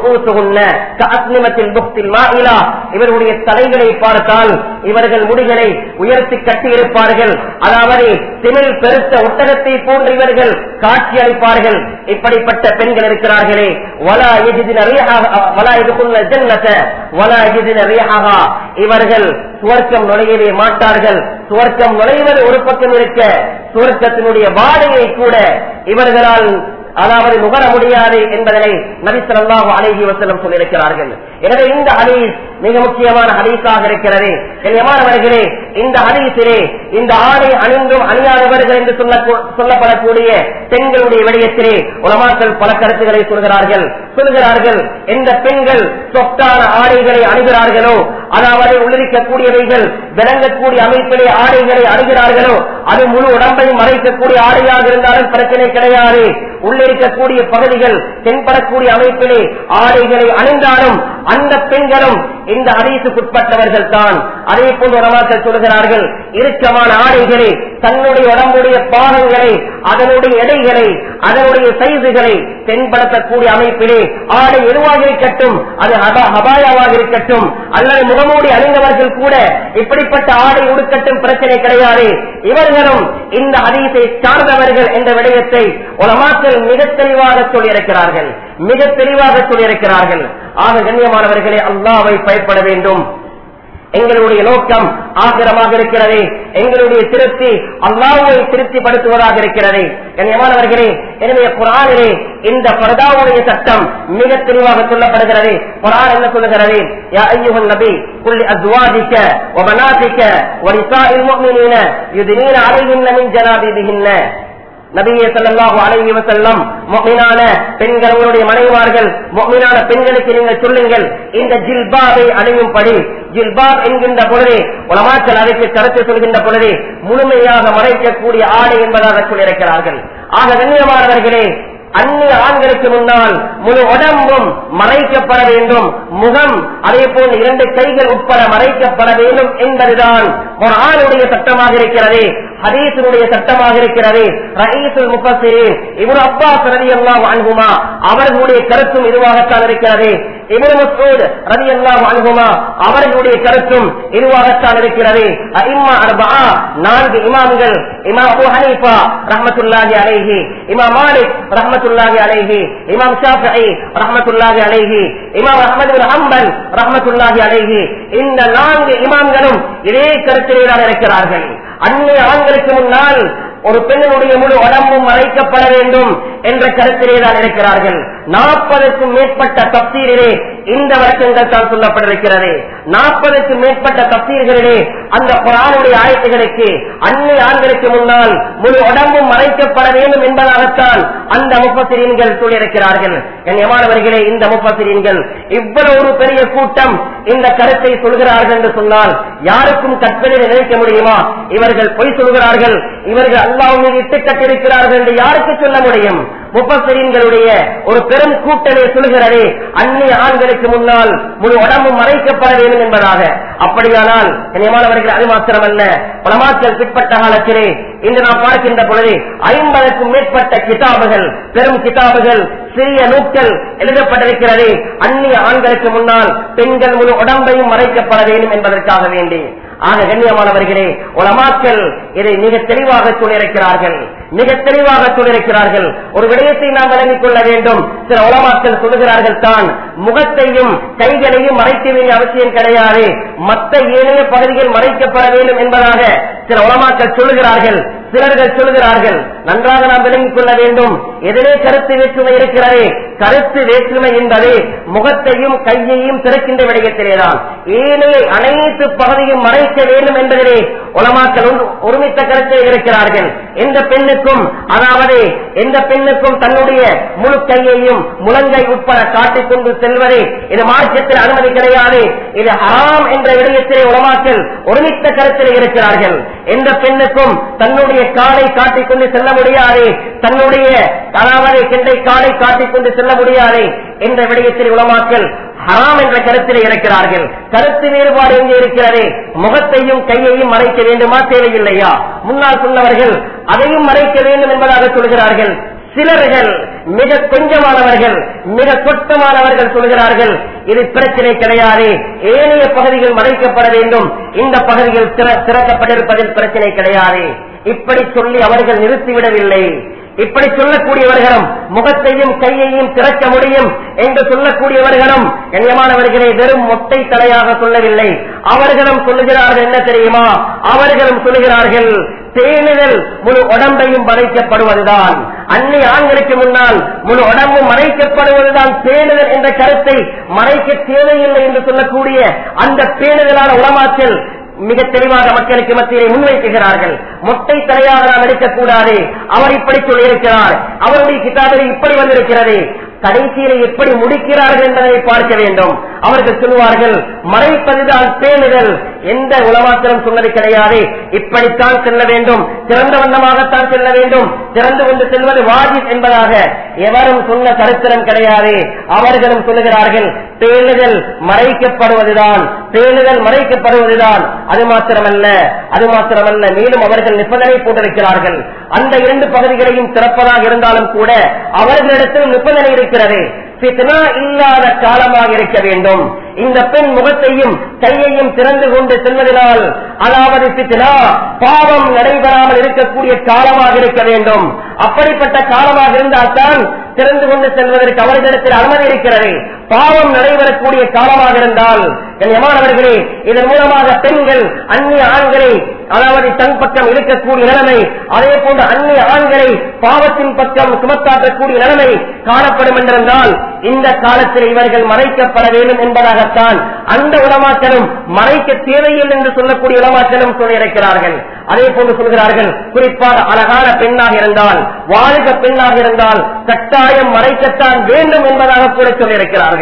இவர்களுடைய தலைகளை பார்த்தால் இவர்கள் முடிகளை உயர்த்தி கட்டியிருப்பார்கள் அதாவது திமிழ் பெருத்த ஒட்டகத்தை போன்று இவர்கள் காட்சி அளிப்பார்கள் இப்படிப்பட்ட பெண்கள் இருக்கிறார்களே வலா எஜிதின வலா இதுக்குள்ள ஜன்னத வலா எஜிதின ரியாகா இவர்கள் சுவர்க்கம் நுழையவே மாட்டார்கள் சுவர்க்கம் நுழைவது ஒரு பக்கம் இருக்க சுவர்க்கத்தினுடைய வாடையை கூட இவர்களால் அதாவது நுகர முடியாது என்பதனை நபிசல்லாஹு அழகி வசலம் சொல்லியிருக்கிறார்கள் எனவே இந்த ஹதீஸ் மிக முக்கியமான ஹதீஸாக இருக்கிறது கண்ணியமானவர்களே இந்த ஹதீஸிலே இந்த ஆடை அணிந்தும் அணியாதவர்கள் என்று சொல்லப்படக்கூடிய பெண்களுடைய விடயத்திலே உலமாக்கள் பல கருத்துக்களை சொல்கிறார்கள் சொல்கிறார்கள் எந்த பெண்கள் சொத்தான ஆடைகளை அணுகிறார்களோ அதாவது உள்ளிருக்கக்கூடியவைகள் விளங்கக்கூடிய அமைப்பிலே ஆடைகளை அணுகிறார்களோ அது முழு உடம்பை மறைக்கக்கூடிய ஆடையாக இருந்தாலும் பிரச்சனை கிடையாது உள்ளிருக்கக்கூடிய பகுதிகள் தென்படக்கூடிய அமைப்பிலே ஆடைகளை அணிந்தாலும் அந்த பெண்களும் இந்த ஹதீசுக்குட்பட்டவர்கள் தான் அதே போன்று உணவாக்கள் சொல்கிறார்கள் இறுக்கமான ஆடைகளை தன்னுடைய உடம்புடைய பாகங்களை அதனுடைய எடைகளை அதனுடைய சைதுகளை தென்படுத்தக்கூடிய அமைப்பிலே ஆடை எதுவாக இருக்கட்டும் அது ஹபாயாவாக இருக்கட்டும் அல்லது முகமூடி அணிந்தவர்கள் கூட இப்படிப்பட்ட ஆடை உடுக்கட்டும் பிரச்சனை கிடையாது இவர்களும் இந்த ஹதீஸை சார்ந்தவர்கள் என்ற விடயத்தை உலமாக்கள் மிக தெளிவாக சொல்லியிருக்கிறார்கள் மிக தெளிவாக சொல்லியிருக்கிறார்கள் ஆக கண்ணியமானவர்களே அல்லாவை பயப்பட வேண்டும் எங்களுடைய நோக்கம் ஆகிரமாக இருக்கிறது எங்களுடைய திருப்தி அல்லாவை திருப்திப்படுத்துவதாக இருக்கிறது கண்ணியமானவர்களே எனவே குரானிலே இந்த பரதாவுடைய சட்டம் மிக தெளிவாக சொல்லப்படுகிறது குரான் என்ன சொல்லுகிறது யா ஐயுகன் நபி குல் அஸ்வாதிக்க وبناتك ونساء المؤمنين يدنين عليهن من جلابيبهن நபியே சல்லாஹூ அலைஹி வசல்லம் மொமினான பெண்கள் உங்களுடைய மனைவார்கள் மொமினான பெண்களுக்கு நீங்கள் சொல்லுங்கள் இந்த ஜில்பாவை அணியும்படி ஜில்பாப் என்கின்ற பொழுதே உலமாக்கள் அதற்கு கருத்து சொல்கின்ற பொழுதே முழுமையாக மறைக்கக்கூடிய ஆடை என்பதாக சொல்லியிருக்கிறார்கள் ஆக கண்ணியமானவர்களே அந்நிய ஆண்களுக்கு முன்னால் முழு உடம்பும் மறைக்கப்பட வேண்டும் முகம் அதே போல் இரண்டு கைகள் உட்பட மறைக்கப்பட வேண்டும் என்பதுதான் ஒரு ஆணுடைய சட்டமாக இருக்கிறது ஹதீஸினுடைய சட்டமாக இருக்கிறது ரஹீசுல் முஃபஸ்ஸிரீன் இப்னு அப்பாஸ் ரலியல்லாஹு அன்ஹுமா அவர்களுடைய கருத்தும் இதுவாகத்தான் இருக்கிறது இப்னு மஸ்ஊத் ரலியல்லாஹு அன்ஹுமா அவர்களுடைய கருத்தும் இதுவாகத்தான் இருக்கிறது அஇம்மா அர்பஆ நான்கு இமாம்கள் இமாம் அபூ ஹனீஃபா ரஹ்மத்துல்லாஹி அலைஹி இமாம் மாலிக் ரஹ்மத்துல்லாஹி அலைஹி இமாம் ஷாஃபிஈ ரஹ்மத்துல்லாஹி அலைஹி இமாம் அஹ்மது பின் ஹம்பல் ரஹ்மத்துல்லாஹி அலைஹி இந்த நான்கு இமாம்களும் இதே கருத்திலே தான் இருக்கிறார்கள் அந்நிய ஆண்களுக்கு முன்னால் ஒரு பெண்ணினுடைய முழு உடம்பும் மறைக்கப்பட வேண்டும் என்ற கருத்திலே தான் இருக்கிறார்கள் நாற்பதுக்கும் மேற்பட்ட தப்சீரிலே இந்த வழக்கங்கள் தான் சொல்லப்பட்டிருக்கிறது நாற்பதுக்கும் மேற்பட்ட தப்சீர்களிலே அந்த குரானுடைய ஆயத்துகளுக்கு அந்நிய ஆண்களுக்கு முன்னால் முழு உடம்பும் மறைக்கப்பட வேண்டும் என்பதாகத்தான் அந்த முப்பசிரியன்கள் சொல்லியிருக்கிறார்கள் கண்ணியமானவர்களே இந்த முப்பசிரியன்கள் இவ்வளவு ஒரு பெரிய கூட்டம் இந்த கருத்தை சொல்கிறார்கள் என்று சொன்னால் யாருக்கும் கற்பனை நினைக்க முடியுமா இவர்கள் பொய் சொல்கிறார்கள் இவர்கள் அல்லாஹ் மீது இட்டு கட்டிருக்கிறார்கள் என்று யாருக்கு சொல்ல முடியும் முப்பசரீன்களுடைய ஒரு பெரும் கூட்டமே சொல்கிறது அந்நிய ஆண்களுக்கு முன்னால் முழு உடம்பு மறைக்கப்பட வேண்டும் என்பதாக அப்படியானால் கண்ணியமானவர்கள் அது மாத்திரமல்ல பலமாக்கள் பிற்பட்ட காலத்திலே இன்று நாம் பார்க்கின்ற பொழுது ஐம்பதுக்கும் மேற்பட்ட கிதாபுகள் பெரும் கிதாபுகள் சிறிய நூட்கள் எழுதப்பட்டிருக்கிறது அந்நிய ஆண்களுக்கு முன்னால் பெண்கள் முழு உடம்பையும் மறைக்கப்பட வேண்டும் என்பதற்காக வேண்டி ஆக கண்ணியமானவர்களே உலமாக்கள் இதை மிக தெளிவாக சொல்லியிருக்கிறார்கள் மிக தெளிவாக சொல்லியிருக்கிறார்கள் ஒரு விடயத்தை நாம் விளங்கிக் கொள்ள வேண்டும் சில உலமாக்கள் சொல்லுகிறார்கள் தான் முகத்தையும் கைகளையும் மறைக்க வேண்டிய அவசியம் கிடையாது மற்ற ஏனைய பகுதிகள் மறைக்கப்பட வேண்டும் என்பதாக சில உலமாக்கள் சொல்லுகிறார்கள் சிலர்கள் சொல்லுகிறார்கள் நன்றாக நாம் விளங்கிக் கொள்ள வேண்டும் எதிலே கருத்து வேற்றுமை இருக்கிறது கருத்து வேற்றுமை என்பது முகத்தையும் கையையும் திறக்கின்ற விடயத்திலேதான் ஏனைய அனைத்து பகுதியும் மறைக்க வேண்டும் என்பதிலே உலமாக்கள் ஒன்று- ஒருமித்த கருத்தை இருக்கிறார்கள் எந்த பெண்ணுக்கும் அதாவது எந்த பெண்ணுக்கும் தன்னுடைய முழு கையையும் முழங்கை உட்பட காட்டிக் கொண்டு செல்வது இது மார்க்கத்தில் அனுமதி கிடையாது இது ஹராம் என்ற விடயத்திலே உலமாக்கள் ஒருமித்த கருத்தில் இருக்கிறார்கள் எந்த பெண்ணுக்கும் தன்னுடைய காலை காட்டிக் கொண்டு செல்ல முடியாது தன்னுடைய அதாவது கெண்டை காலை காட்டிக் கொண்டு செல்ல முடியாது என்ற விடயத்தில் உலமாக்கள் ஹராம் என்ற கருத்தில் இருக்கிறார்கள் கருத்து வேறுபாடு எங்கே இருக்கிறது முகத்தையும் கையையும் மறைக்க வேண்டுமா தேவையில்லையா முன்னால் சொன்னவர்கள் அதையும் மறைக்க வேண்டும் என்பதாக சொல்கிறார்கள் சிலர்கள் மிக கொஞ்சமானவர்கள் மிக சொட்டமானவர்கள் சொல்கிறார்கள் இது பிரச்சனை கிடையாது ஏனைய பகுதிகள் மறைக்கப்பட வேண்டும் இந்த பகுதிகள் திற- திறக்கப்பட்டிருப்பதில் பிரச்சனை கிடையாது இப்படி சொல்லி அவர்கள் நிறுத்திவிடவில்லை இப்படி சொல்லக்கூடியவர்களும் முகத்தையும் கையையும் திறக்க முடியும் என்று சொல்லக்கூடியவர்களும் கண்ணியமானவர்களை வெறும் மொட்டை தலையாக சொல்லவில்லை அவர்களும் சொல்லுகிறார்கள் என்ன தெரியுமா அவர்களும் சொல்லுகிறார்கள் பேணுதல் முழு உடம்பையும் மறைக்கப்படுவதுதான் அன்னை ஆண்களுக்கு முன்னால் முழு உடம்பு மறைக்கப்படுவதுதான் பேணுதல் என்ற கருத்தை மறைக்க தேவையில்லை என்று சொல்லக்கூடிய அந்த பேணுதலான உளமாற்றல் மிக தெளிவாக மக்களுக்கு மத்தியிலே முன்வைக்குகிறார்கள் மொட்டை தலையாக நாம் எடுக்கக்கூடாது அவர் இப்படி சொல்லியிருக்கிறார் அவருடைய கிதாபில் இப்படி வந்திருக்கிறது கடைசியில எப்படி முடிக்கிறார்கள் என்பதை பார்க்க வேண்டும் அவர்கள் சொல்லுவார்கள் மறைப்பதுதான் பேணுதல் எந்த உலமாத்திரம் சொன்னது கிடையாது இப்படித்தான் செல்ல வேண்டும் திறந்த வண்ணமாகத்தான் செல்ல வேண்டும் திறந்து கொண்டு செல்வது வாஜித் என்பதாக எவரும் சொன்ன சரித்திரம் கிடையாது அவர்களும் சொல்லுகிறார்கள் பேணுதல் மறைக்கப்படுவதுதான் பேணுதல் மறைக்கப்படுவதுதான் அது மாத்திரமல்ல அது மாத்திரமல்ல மேலும் அவர்கள் நிபந்தனை போட்டிருக்கிறார்கள் அந்த இரண்டு பகுதிகளையும் திறப்பதாக இருந்தாலும் கூட அவர்களிடத்தில் நிபந்தனை இருக்கிறது பித்னா இல்லாத காலமாக இருக்க வேண்டும் இந்த பெண் முகத்தையும் கையையும் திறந்து கொண்டு செல்வதனால் அதாவது பித்னா பாவம் நடைபெறாமல் இருக்கக்கூடிய காலமாக இருக்க வேண்டும் அப்படிப்பட்ட காலமாக இருந்தால்தான் திறந்து கொண்டு செல்வதற்கு அவர்களிடத்தில் அனுமதி இருக்கிறது பாவம் நடைபெறக்கூடிய காலமாக இருந்தால் கண்ணியமானவர்களே இதன் மூலமாக பெண்கள் அந்நிய ஆண்களை அதாவது தன் பக்கம் இருக்கக்கூடிய நிலைமை அதே போன்று அந்நிய ஆண்களை பாவத்தின் பக்கம் சுமத்தாற்றக்கூடிய நிலைமை காணப்படும் என்றிருந்தால் இந்த காலத்தில் இவர்கள் மறைக்கப்பட வேண்டும் என்பதாகத்தான் அந்த உலமாக்களும் மறைக்க தேவையில்லை என்று சொல்லக்கூடிய உலமாக்களும் சொல்லியிருக்கிறார்கள் அதே போன்று சொல்கிறார்கள் குறிப்பாக அழகான பெண்ணாக இருந்தால் வாலிப பெண்ணாக இருந்தால் கட்டாயம் மறைக்கத்தான் வேண்டும் என்பதாக கூட சொல்லியிருக்கிறார்கள்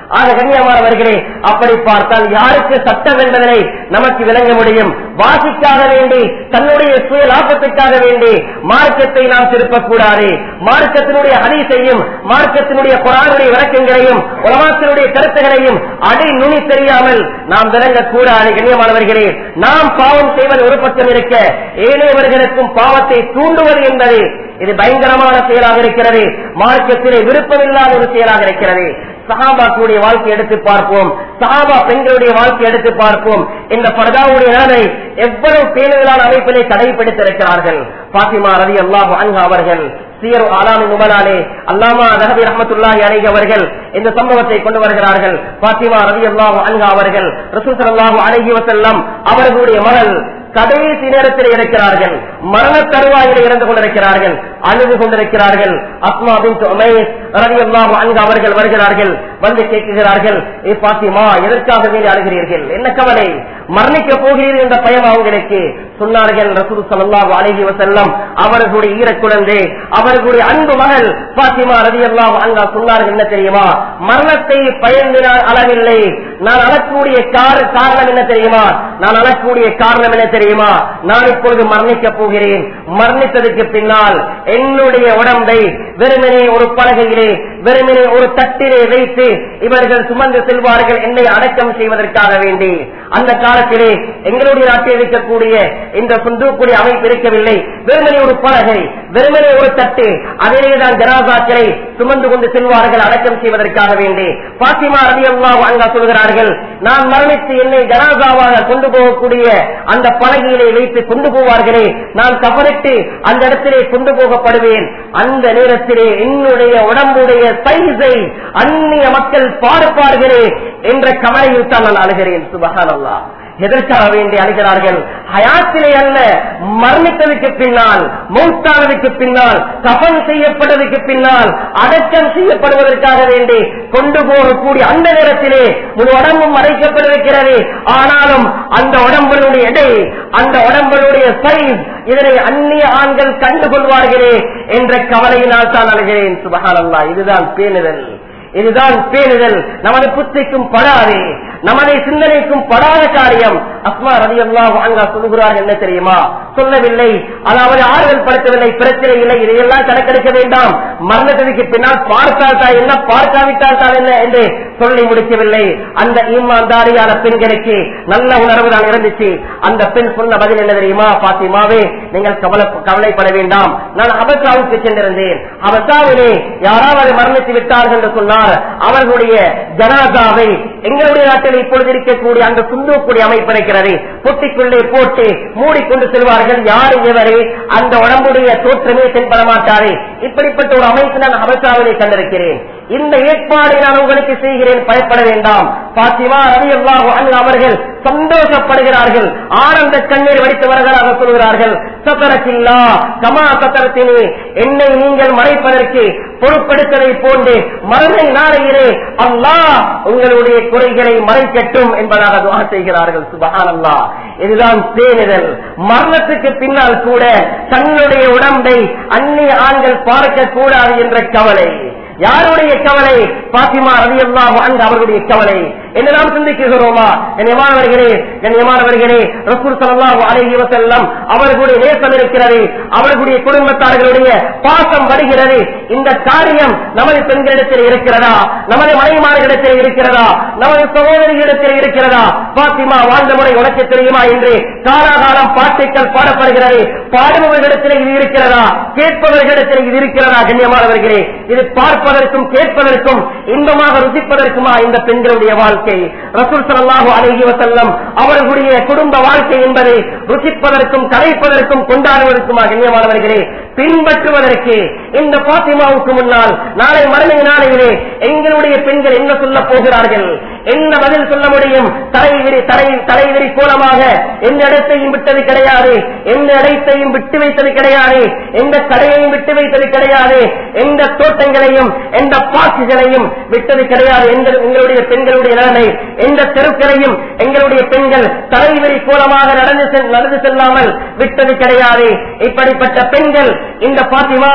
ஆக கண்ணியமானவர்களே அப்படி பார்த்தால் யாருக்கு சட்டம் என்பதனை நமக்கு விளங்க முடியும் வாசிக்காக வேண்டி தன்னுடைய சுய லாபத்துக்காக வேண்டி மார்க்கத்தை நாம் திருப்பக்கூடாது மார்க்கத்தினுடைய ஹதீஸையும் மார்க்கத்தினுடைய குரானுடைய விளக்கங்களையும் உலமாத்தினுடைய கருத்துகளையும் அடி நுனி தெரியாமல் நாம் விளங்கக்கூடாது கண்ணியமானவர்களே நாம் பாவம் செய்வது ஒரு பக்கம் இருக்க ஏழையவர்களுக்கும் பாவத்தை தூண்டுவது என்பது இது பயங்கரமான செயலாக இருக்கிறது மார்க்கத்திலே விருப்பமில்லாத ஒரு செயலாக இருக்கிறது சஹாபாக்களுடைய வாழ்க்கை எடுத்து பார்ப்போம் சஹாபா பெண்களுடைய வாழ்க்கை எடுத்து பார்ப்போம் இந்த பரதாவுடைய நிலைமை எவ்வளவு பேணுதலான அமைப்பிலே கடைபிடித்திருக்கிறார்கள் பாத்திமா ரவி அல்லாஹு அன்ஹா அவர்கள் சீர் ஆலாமி நுமலாலே அல்லாமா நஹபி ரஹமத்துல்லாஹி அலைஹி அவர்கள் இந்த சம்பவத்தை கொண்டு வருகிறார்கள் பாத்திமா ரவி அல்லாஹு அன்ஹா அவர்கள் ரசூல் ஸல்லல்லாஹு அலைஹி வஸல்லம் அவர்களுடைய மகள் கடைசி நேரத்தில் இருக்கிறார்கள் மரண தருவாயில் இறந்து கொண்டிருக்கிறார்கள் அழுது கொண்டிருக்கிறார்கள் அஸ்மா பின் உமைஸ் ரலியல்லாஹு அன்ஹு அவர்கள் வருகிறார்கள் வந்து கேட்கிறார்கள் ஏ பாத்திமா எதற்காக வேண்டி அழுகிறீர்கள் என்ன கவலை மரணிக்க போகிறீர்கள் என்ற பயம் அவங்களுக்கு சொன்னார்கள் ரசூல் ஸல்லல்லாஹு அலைஹி வஸல்லம் அவர்களுடைய ஈரக்குழந்தை அவர்களுடைய அன்பு மகள் பாத்திமா ரலியல்லாஹு அன்ஹா சொன்னார்கள் என்ன தெரியுமா மரணத்தை பயந்தினால் அளவில்லை நான் அழக்கூடிய கார- காரணம் என்ன தெரியுமா நான் அழக்கூடிய காரணம் என்ன தெரியுமா நான் இப்பொழுது மரணிக்க போகிறேன் மரணித்ததுக்கு பின்னால் என்னுடைய உடம்பை வெறுமனே ஒரு பலகையிலே வெறுமனே ஒரு தட்டிலே வைத்து இவர்கள் சுமந்து செல்வார்கள் என்னை அடக்கம் செய்வதற்காக வேண்டி அந்த காலத்திலே எங்களுடைய நாட்டில் இருக்கக்கூடிய இந்த சுந்தூக்குடி அமைப்பு இருக்கவில்லை வெறுமனே ஒரு பலகை வெறுமனே ஒரு தட்டு அதிலே தான் ஜனாசாக்களை சுமந்து கொண்டு செல்வார்கள் அடக்கம் செய்வதற்காக வேண்டி பாத்திமா ரவி அல்லாஹ் சொல்கிறார்கள் நான் மரணித்து என்னை ஜனாசாவாக கொண்டு போகக்கூடிய அந்த பலகையிலே வைத்து கொண்டு போவார்களே நான் கவனித்து அந்த இடத்திலே கொண்டு போகப்படுவேன் அந்த நேரத்திலே என்னுடைய உடம்புடைய சைஸை அந்நிய மக்கள் பார்ப்பார்களே என்ற கவலையில் தான் நான் அழுகிறேன் சுபகான் அல்லாஹ் எதற்காக வேண்டி அழுகிறார்கள் ஹயாத்திலே அல்ல மரணித்ததுக்கு பின்னால் மௌத்தானதுக்கு பின்னால் கபன் செய்யப்பட்டதுக்கு பின்னால் அடக்கம் செய்யப்படுவதற்காக வேண்டி கொண்டு போகக்கூடிய அந்த நேரத்திலே முழு உடம்பும் மறைக்கப்பட்டிருக்கிறது ஆனாலும் அந்த உடம்புடைய எடை அந்த உடம்புடைய சைஸ் இதனை அந்நிய ஆண்கள் கண்டுகொள்வார்களே என்ற கவலையினால் தான் அழுகிறேன் சுபகானல்லா இதுதான் பேணுதல் இதுதான் பேணுதல் நமது புத்திக்கும் படாது நமது சிந்தனைக்கும் படாத காரியம் அஸ்மா ரவி அல்லாஹ் அங்கா சொல்லுகிறார் என்ன தெரியுமா சொல்லவில்லை அதாவது ஆறுதல் படுத்தவில்லை பிரச்சனை இல்லை இதையெல்லாம் கணக்கெடுக்க வேண்டாம் மரணத்திற்கு பின்னால் பார்த்தால் தான் என்ன பார்க்காவிட்டால் தான் என்ன என்று சொல்லி முடிக்கவில்லை அந்த ஈமான்தாரியான பெண்களுக்கு நல்ல உணர்வு தான் இருந்துச்சு அந்த பெண் சொன்ன பதில் என்ன தெரியுமா பாத்திமாவே நீங்கள் கவலை கவலைப்பட வேண்டாம் நான் அபசாவுக்கு சென்றிருந்தேன் அபசாவிலே யாராவது மரணித்து விட்டார்கள் என்று சொன்னார் அவர்களுடைய ஜனாதாவை எங்களுடைய நாட்டில் இப்பொழுது இருக்கக்கூடிய அந்த சுந்தூக்குடி அமைப்பு இருக்கிறது பொட்டிக்குள்ளே போட்டு மூடிக்கொண்டு செல்வார்கள் யார் இவரே அந்த உடம்புடைய தோற்றமே தென்பட மாட்டாரே இப்படிப்பட்ட ஒரு அமைப்பு நான் அபசாவிலே கண்டிருக்கிறேன் இந்த ஏற்பாடை நான் உங்களுக்கு செய்கிறேன் பயப்பட வேண்டாம் பாத்திமா ரவி அல்லாஹ் அவர்கள் சந்தோஷப்படுகிறார்கள் ஆனந்த கண்ணீர் வடித்தவர்களாக சொல்கிறார்கள் சத்தரத்தில்லா கமா சத்தரத்தினே என்னை நீங்கள் மறைப்பதற்கு பொறுப்பெடுத்ததை போன்று மறுமை நாளையிலே அல்லாஹ் உங்களுடைய குறைகளை மறைக்கட்டும் என்பதாக துவா செய்கிறார்கள் சுபஹானல்லா இதுதான் பேணுதல் மரணத்துக்கு பின்னால் கூட தன்னுடைய உடம்பை அந்நிய ஆண்கள் பார்க்க கூடாது என்ற கவலை யாருடைய கவலை பாத்திமா ரவி அல்லாஹ் அவர்களுடைய கவலை என்ன நாம் சிந்திக்கிறோமா கண்ணியமானவர்களே கண்ணியமானவர்களே ரசூல் ஸல்லல்லாஹு அலைஹி வஸல்லம் அவர்களுடைய நேசம் இருக்கிறது அவர்களுடைய குடும்பத்தார்களுடைய பாசம் வருகிறது இந்த காரியம் நமது பெண்களிடத்தில் இருக்கிறதா நமது மனைவிமார்களிடத்தில் இருக்கிறதா நமது சகோதரிகளிடத்தில் இருக்கிறதா பாத்திமா வாழ்ந்த முறை உனக்கு தெரியுமா என்று காலாகாலம் பாட்டுக்கள் பாடப்படுகிறது பாடுபவர்களிடத்தில் இது இருக்கிறதா கேட்பவர்களிடத்தில் இது இருக்கிறதா கண்ணியமானவர்களே இது பார்ப்பதற்கும் கேட்பதற்கும் இன்பமாக ருசிப்பதற்குமா இந்த பெண்களுடைய வாழ்க்கை ரசூல் ஸல்லல்லாஹு அலைஹி வஸல்லம் அவர்களுடைய குடும்ப வாழ்க்கை என்பதை ருசிப்பதற்கும் கலைப்பதற்கும் கொண்டாடுவதற்குமா கண்ணியமானவர்களே பின்பற்றுவதற்கு இந்த பாத்திமாவுக்கு முன்னால் நாளை மறுமை நாளையிலே எங்களுடைய பெண்கள் என்ன சொல்ல போகிறார்கள் என்ன பதில் சொல்ல முடியும் தலைவிரி தலை தலைவிரி கோலமாக எந்த இடத்தையும் விட்டது கிடையாது எந்த இடத்தையும் விட்டு வைத்தது கிடையாது எந்த கடையையும் விட்டு வைத்தது கிடையாது எந்த தோட்டங்களையும் எந்த பாக்குகளையும் விட்டது கிடையாது எந்த எங்களுடைய பெண்களுடைய நிலைமை எந்த தெருக்களையும் எங்களுடைய பெண்கள் தலைவிரி கோலமாக நடந்து செல்- நடந்து செல்லாமல் விட்டது கிடையாது இப்படிப்பட்ட பெண்கள் இந்த பாத்திமா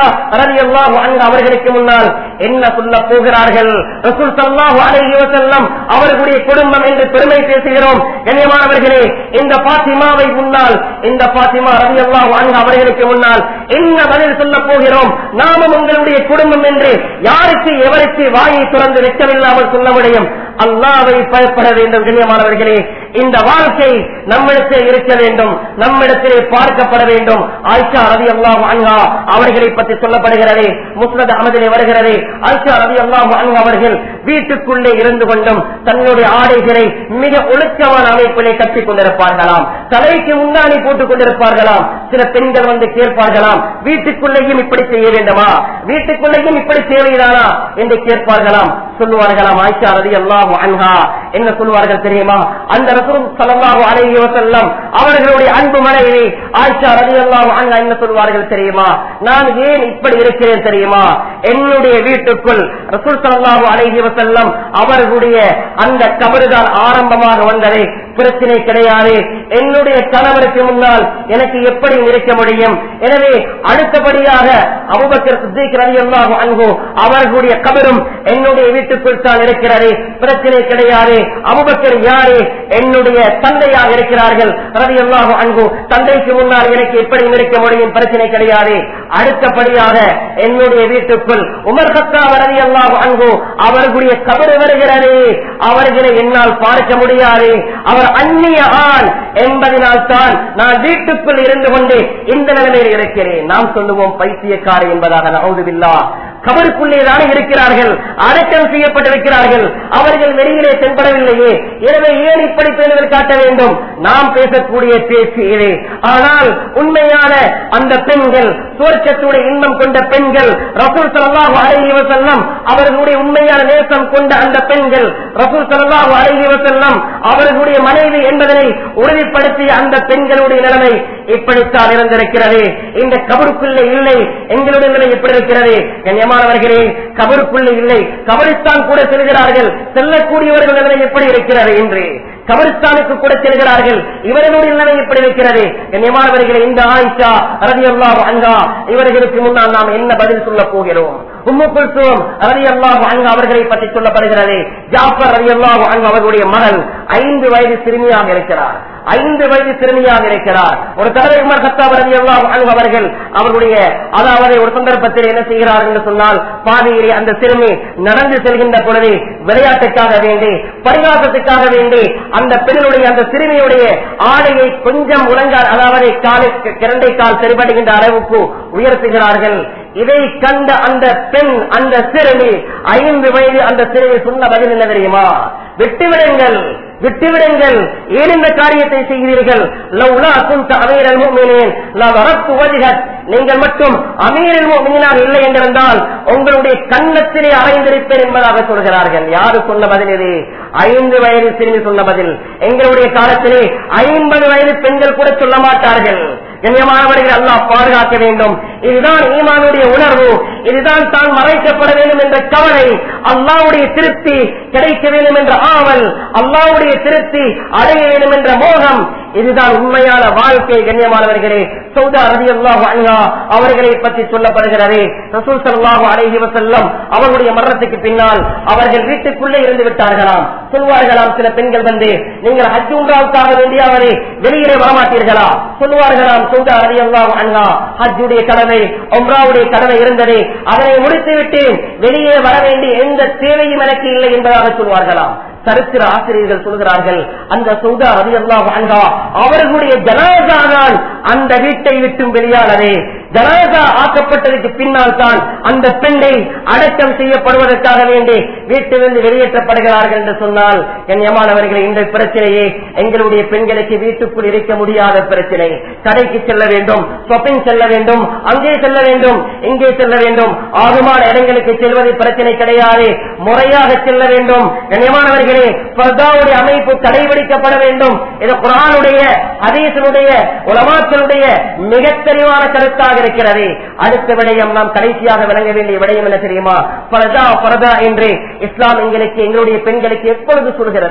ரலியல்லாஹு அன்ஹு அவர்களுக்கு முன்னால் என்ன சொல்ல போகிறார்கள் ரசூல் ஸல்லல்லாஹு அலைஹி வஸல்லம் அவர்களுடைய குடும்பம் என்று பெருமை பேசுகிறோம் கண்ணியமானவர்களே இந்த பாத்திமாவை முன்னால் இந்த பாத்திமா ரலியல்லாஹு அன்ஹு அவர்களுக்கு முன்னால் என்ன பதில் சொல்ல போகிறோம் நாமும் உங்களுடைய குடும்பம் என்று யாருக்கு எவருக்கு வாயை துறந்து வெச்சமில்லாமல் சொல்ல முடியும் அல்லாவை பயப்பட வேண்டும் கண்ணியமானவர்களே இந்த வாழ்க்கை நம்மிடத்தில் இருக்க வேண்டும் நம்மிடத்திலே பார்க்கப்பட வேண்டும் ஆயிஷா ரவி அல்லாஹ் அன்ஹா அவர்களை பற்றி சொல்லப்படுகிறது முஸ்லத் அமதிலே வருகிறது ஆயிஷா ரவி அல்லாஹ் அன்ஹா அவர்கள் வீட்டுக்குள்ளே இருந்து கொண்டும் தன்னுடைய ஆடைகளை மிக ஒழுக்கமான அமைப்பிலே கட்டிக் கொண்டிருப்பார்களாம் தலைக்கு முன்னாடி போட்டுக் கொண்டிருப்பார்களாம் சில பெண்கள் வந்து கேட்பார்களாம் வீட்டுக்குள்ளேயும் இப்படி செய்ய வேண்டுமா வீட்டுக்குள்ளேயும் இப்படி தேவைதானா என்று கேட்பார்களாம் சொல்லுவார்களாம் ஆயிஷா ரதி அல்லாஹு அன்ஹா என்ன சொல்லுவார்கள் தெரியுமா அந்த ரசூல் ஸல்லல்லாஹு அலைஹி வஸல்லம் அவர்களுடைய அன்பு மனைவி ஆயிஷா ரதி அல்லாஹு அன்ஹா என்ன சொல்வார்கள் தெரியுமா நான் ஏன் இப்படி இருக்கிறேன் தெரியுமா என்னுடைய வீட்டுக்குள் ரசூல் ஸல்லல்லாஹு அலைஹி வஸல்லம் அவர்களுடைய அந்த கபறுதான் ஆரம்பமாக வந்தது பிரச்சனை கிடையாது என்னுடைய கணவருக்கு முன்னால் எனக்கு எப்படி இருக்க முடியும் எனவே அடுத்தபடியாக அபுபக்கர் சித்திக் ரலியல்லாஹு அன்ஹு அவர்களுடைய கபரும் என்னுடைய வீட்டுக்குள் தான் இருக்கிறது பிரச்சனை கிடையாது அபுபக்கர் யாரு என்னுடைய தந்தையாக இருக்கிறார்கள் ரலியல்லாஹு அன்ஹு தந்தைக்கு முன்னால் எனக்கு எப்படி இருக்க முடியும் பிரச்சனை கிடையாது அடுத்தபடியாக என்னுடைய வீட்டுக்குள் உமர் சத்தாவ ரலியல்லாஹு அன்ஹு அவர்களுடைய கபரு வருகிறது அவர்களை என்னால் பார்க்க முடியாது அவர் அந்நிய ஆண் என்பதனால் தான் நான் வீட்டுக்குள் இருந்து கொண்டு இந்த நிலைமையில் இருக்கிறேன் நாம் சொல்லுவோம் பைத்தியக்காரி என்பதாக நவுதுவில்லா கபருக்குள்ளே தானே இருக்கிறார்கள் அடக்கம் செய்யப்பட்டிருக்கிறார்கள் அவர்கள் வெளியிலே தென்படவில்லையே எனவே ஏன் இப்படி பேணுதல் காட்ட வேண்டும் நாம் பேசக்கூடிய பேச்சு இது ஆனால் உண்மையான அந்த பெண்கள் சுவர்க்கத்துடைய இன்பம் கொண்ட பெண்கள் ரசூல் சல்லாஹு அலைஹி வஸல்லம் அவர்களுடைய உண்மையான நேசம் கொண்ட அந்த பெண்கள் ரசூல் சல்லாஹு அலைஹி வஸல்லம் அவர்களுடைய மனைவி என்பதனை உறுதிப்படுத்திய அந்த பெண்களுடைய நிலைமை இப்படித்தான் இருந்திருக்கிறது இந்த கபருக்குள்ளே இல்லை எங்களுடைய நிலை எப்படி இருக்கிறது கண்ணியமானவர்களே கபருக்குள்ளே இல்லை கபரிஸ்தான் கூட செல்கிறார்கள் செல்லக்கூடியவர்கள் நிலை எப்படி இருக்கிறது என்று கபரிஸ்தானுக்கு கூட செல்கிறார்கள் இவர்களுடைய நிலை எப்படி இருக்கிறது கண்ணியமானவர்களே இந்த ஆயிஷா ரவி அல்லாஹ் அங்கா இவர்களுக்கு முன்னால் நாம் என்ன பதில் சொல்ல போகிறோம் உம்மு குல்சூம் ரவி அல்லாஹ் அங்கா அவர்களை பற்றி சொல்லப்படுகிறது ஜாஃபர் ரவி அல்லாஹ் அங்கா அவர்களுடைய மகன் ஐந்து வயது சிறுமியாக இருக்கிறார் ஐந்து வயது சிறுமியாக இருக்கிறார் ஒரு தடவை உமர் கத்தாப் ரவி அல்லாஹ் அன்ஹு அவர்கள் அவர்களுடைய அதாவது ஒரு சந்தர்ப்பத்தில் என்ன செய்கிறார் என்று சொன்னால் பாதையிலே அந்த சிறுமி நடந்து செல்கின்ற பொழுது விளையாட்டுக்காக வேண்டி பரிகாசத்துக்காக வேண்டி அந்த பெண்ணுடைய அந்த சிறுமியுடைய ஆடையை கொஞ்சம் உலங்கால் அதாவது காலை கிரண்டை கால் சரிபடுகின்ற அளவுக்கு உயர்த்துகிறார்கள் இதை கண்ட அந்த பெண் அந்த சிறுமி ஐந்து வயது அந்த சிறுமி சொன்ன பதில் என்ன தெரியுமா விட்டுவிடுங்கள் விட்டுவிடுங்கள் ஏன் இந்த காரியத்தை செய்கிறீர்கள் லவ்லா குந்த அமீரல் முஃமினீன் லவரத்து வஜ்ஹக் நீங்கள் மட்டும் அமீரல் முஃமினீனாக இல்லை என்றிருந்தால் உங்களுடைய கன்னத்திலே அறைந்திருப்பேன் என்பதாக சொல்கிறார்கள் யாரு சொன்ன பதில் இது ஐந்து வயது சிறுமி சொன்ன பதில் எங்களுடைய காலத்திலே ஐம்பது வயது பெண்கள் கூட சொல்ல மாட்டார்கள் கண்ணியமானவர்கள் அல்லாஹ் பாதுகாக்க வேண்டும் இதுதான் ஈமானுடைய உணர்வு இதுதான் தான் மறைக்கப்பட வேண்டும் என்ற கவலை அல்லாவுடைய திருப்தி கிடைக்க வேண்டும் என்ற ஆவல் அல்லாவுடைய திருப்தி அடைய வேண்டும் என்ற மோகம் இதுதான் உண்மையான வாழ்க்கை கண்ணியமானவர்களே சௌதா ரதி அல்லாஹு அன்ஹா அவர்களை பற்றி சொல்லப்படுகிறது ரசூல் ஸல்லல்லாஹு அலைஹி வஸல்லம் அவர்களுடைய மரணத்துக்கு பின்னால் அவர்கள் வீட்டுக்குள்ளே இருந்து விட்டார்களாம் சொல்வார்களாம் சில பெண்கள் வந்து நீங்கள் ஹஜ் உம்ராவுக்காக வேண்டியாவதே வெளியிலே வரமாட்டீர்களா சொல்வார்களாம் சௌதா ரதி அல்லாஹு அன்ஹா ஹஜ்ஜுடைய கடமை உம்ராவுடைய கடமை இருந்தது அதனை முடித்து விட்டேன் வெளியே வர வேண்டிய எந்த தேவையும் எனக்கு இல்லை என்பதாக சொல்வார்களாம் சரித்திர ஆசிரியர்கள் சொல்கிறார்கள் அந்த சௌதா ரவி அல்லாஹ் அன்ஹா அவர்களுடைய ஜனாதா தான் அந்த வீட்டை விட்டும் வெளியானதே ஜனாதா ஆக்கப்பட்டதற்கு பின்னால் தான் அந்த பெண்ணை அடக்கம் செய்யப்படுவதற்காக வேண்டி வீட்டிலிருந்து வெளியேற்றப்படுகிறார்கள் என்று சொன்னால் கண்ணியமானவர்களே இந்த பிரச்சனையே எங்களுடைய பெண்களுக்கு வீட்டுக்குள் இருக்க முடியாத பிரச்சனை கடைக்கு செல்ல வேண்டும் ஷாப்பிங் செல்ல வேண்டும் அங்கே செல்ல வேண்டும் இங்கே செல்ல வேண்டும் ஆகுமான இடங்களுக்கு செல்வது பிரச்சனை கிடையாது முறையாக செல்ல வேண்டும் கண்ணியமானவர்களே பர்தாவுடைய அமைப்பு கடைபிடிக்கப்பட வேண்டும் இது குரானுடைய அதீசனுடைய உலமாக்களுடைய மிக தெளிவான கருத்தாக இருக்கிறது அடுத்த விடயம் நாம் கடைசியாக விளங்க வேண்டிய விடயம் என்ன தெரியுமா பரதா பரதா என்று இஸ்லாம் எங்களுக்கு எங்களுடைய பெண்களுக்கு எப்பொழுது சொல்கிறது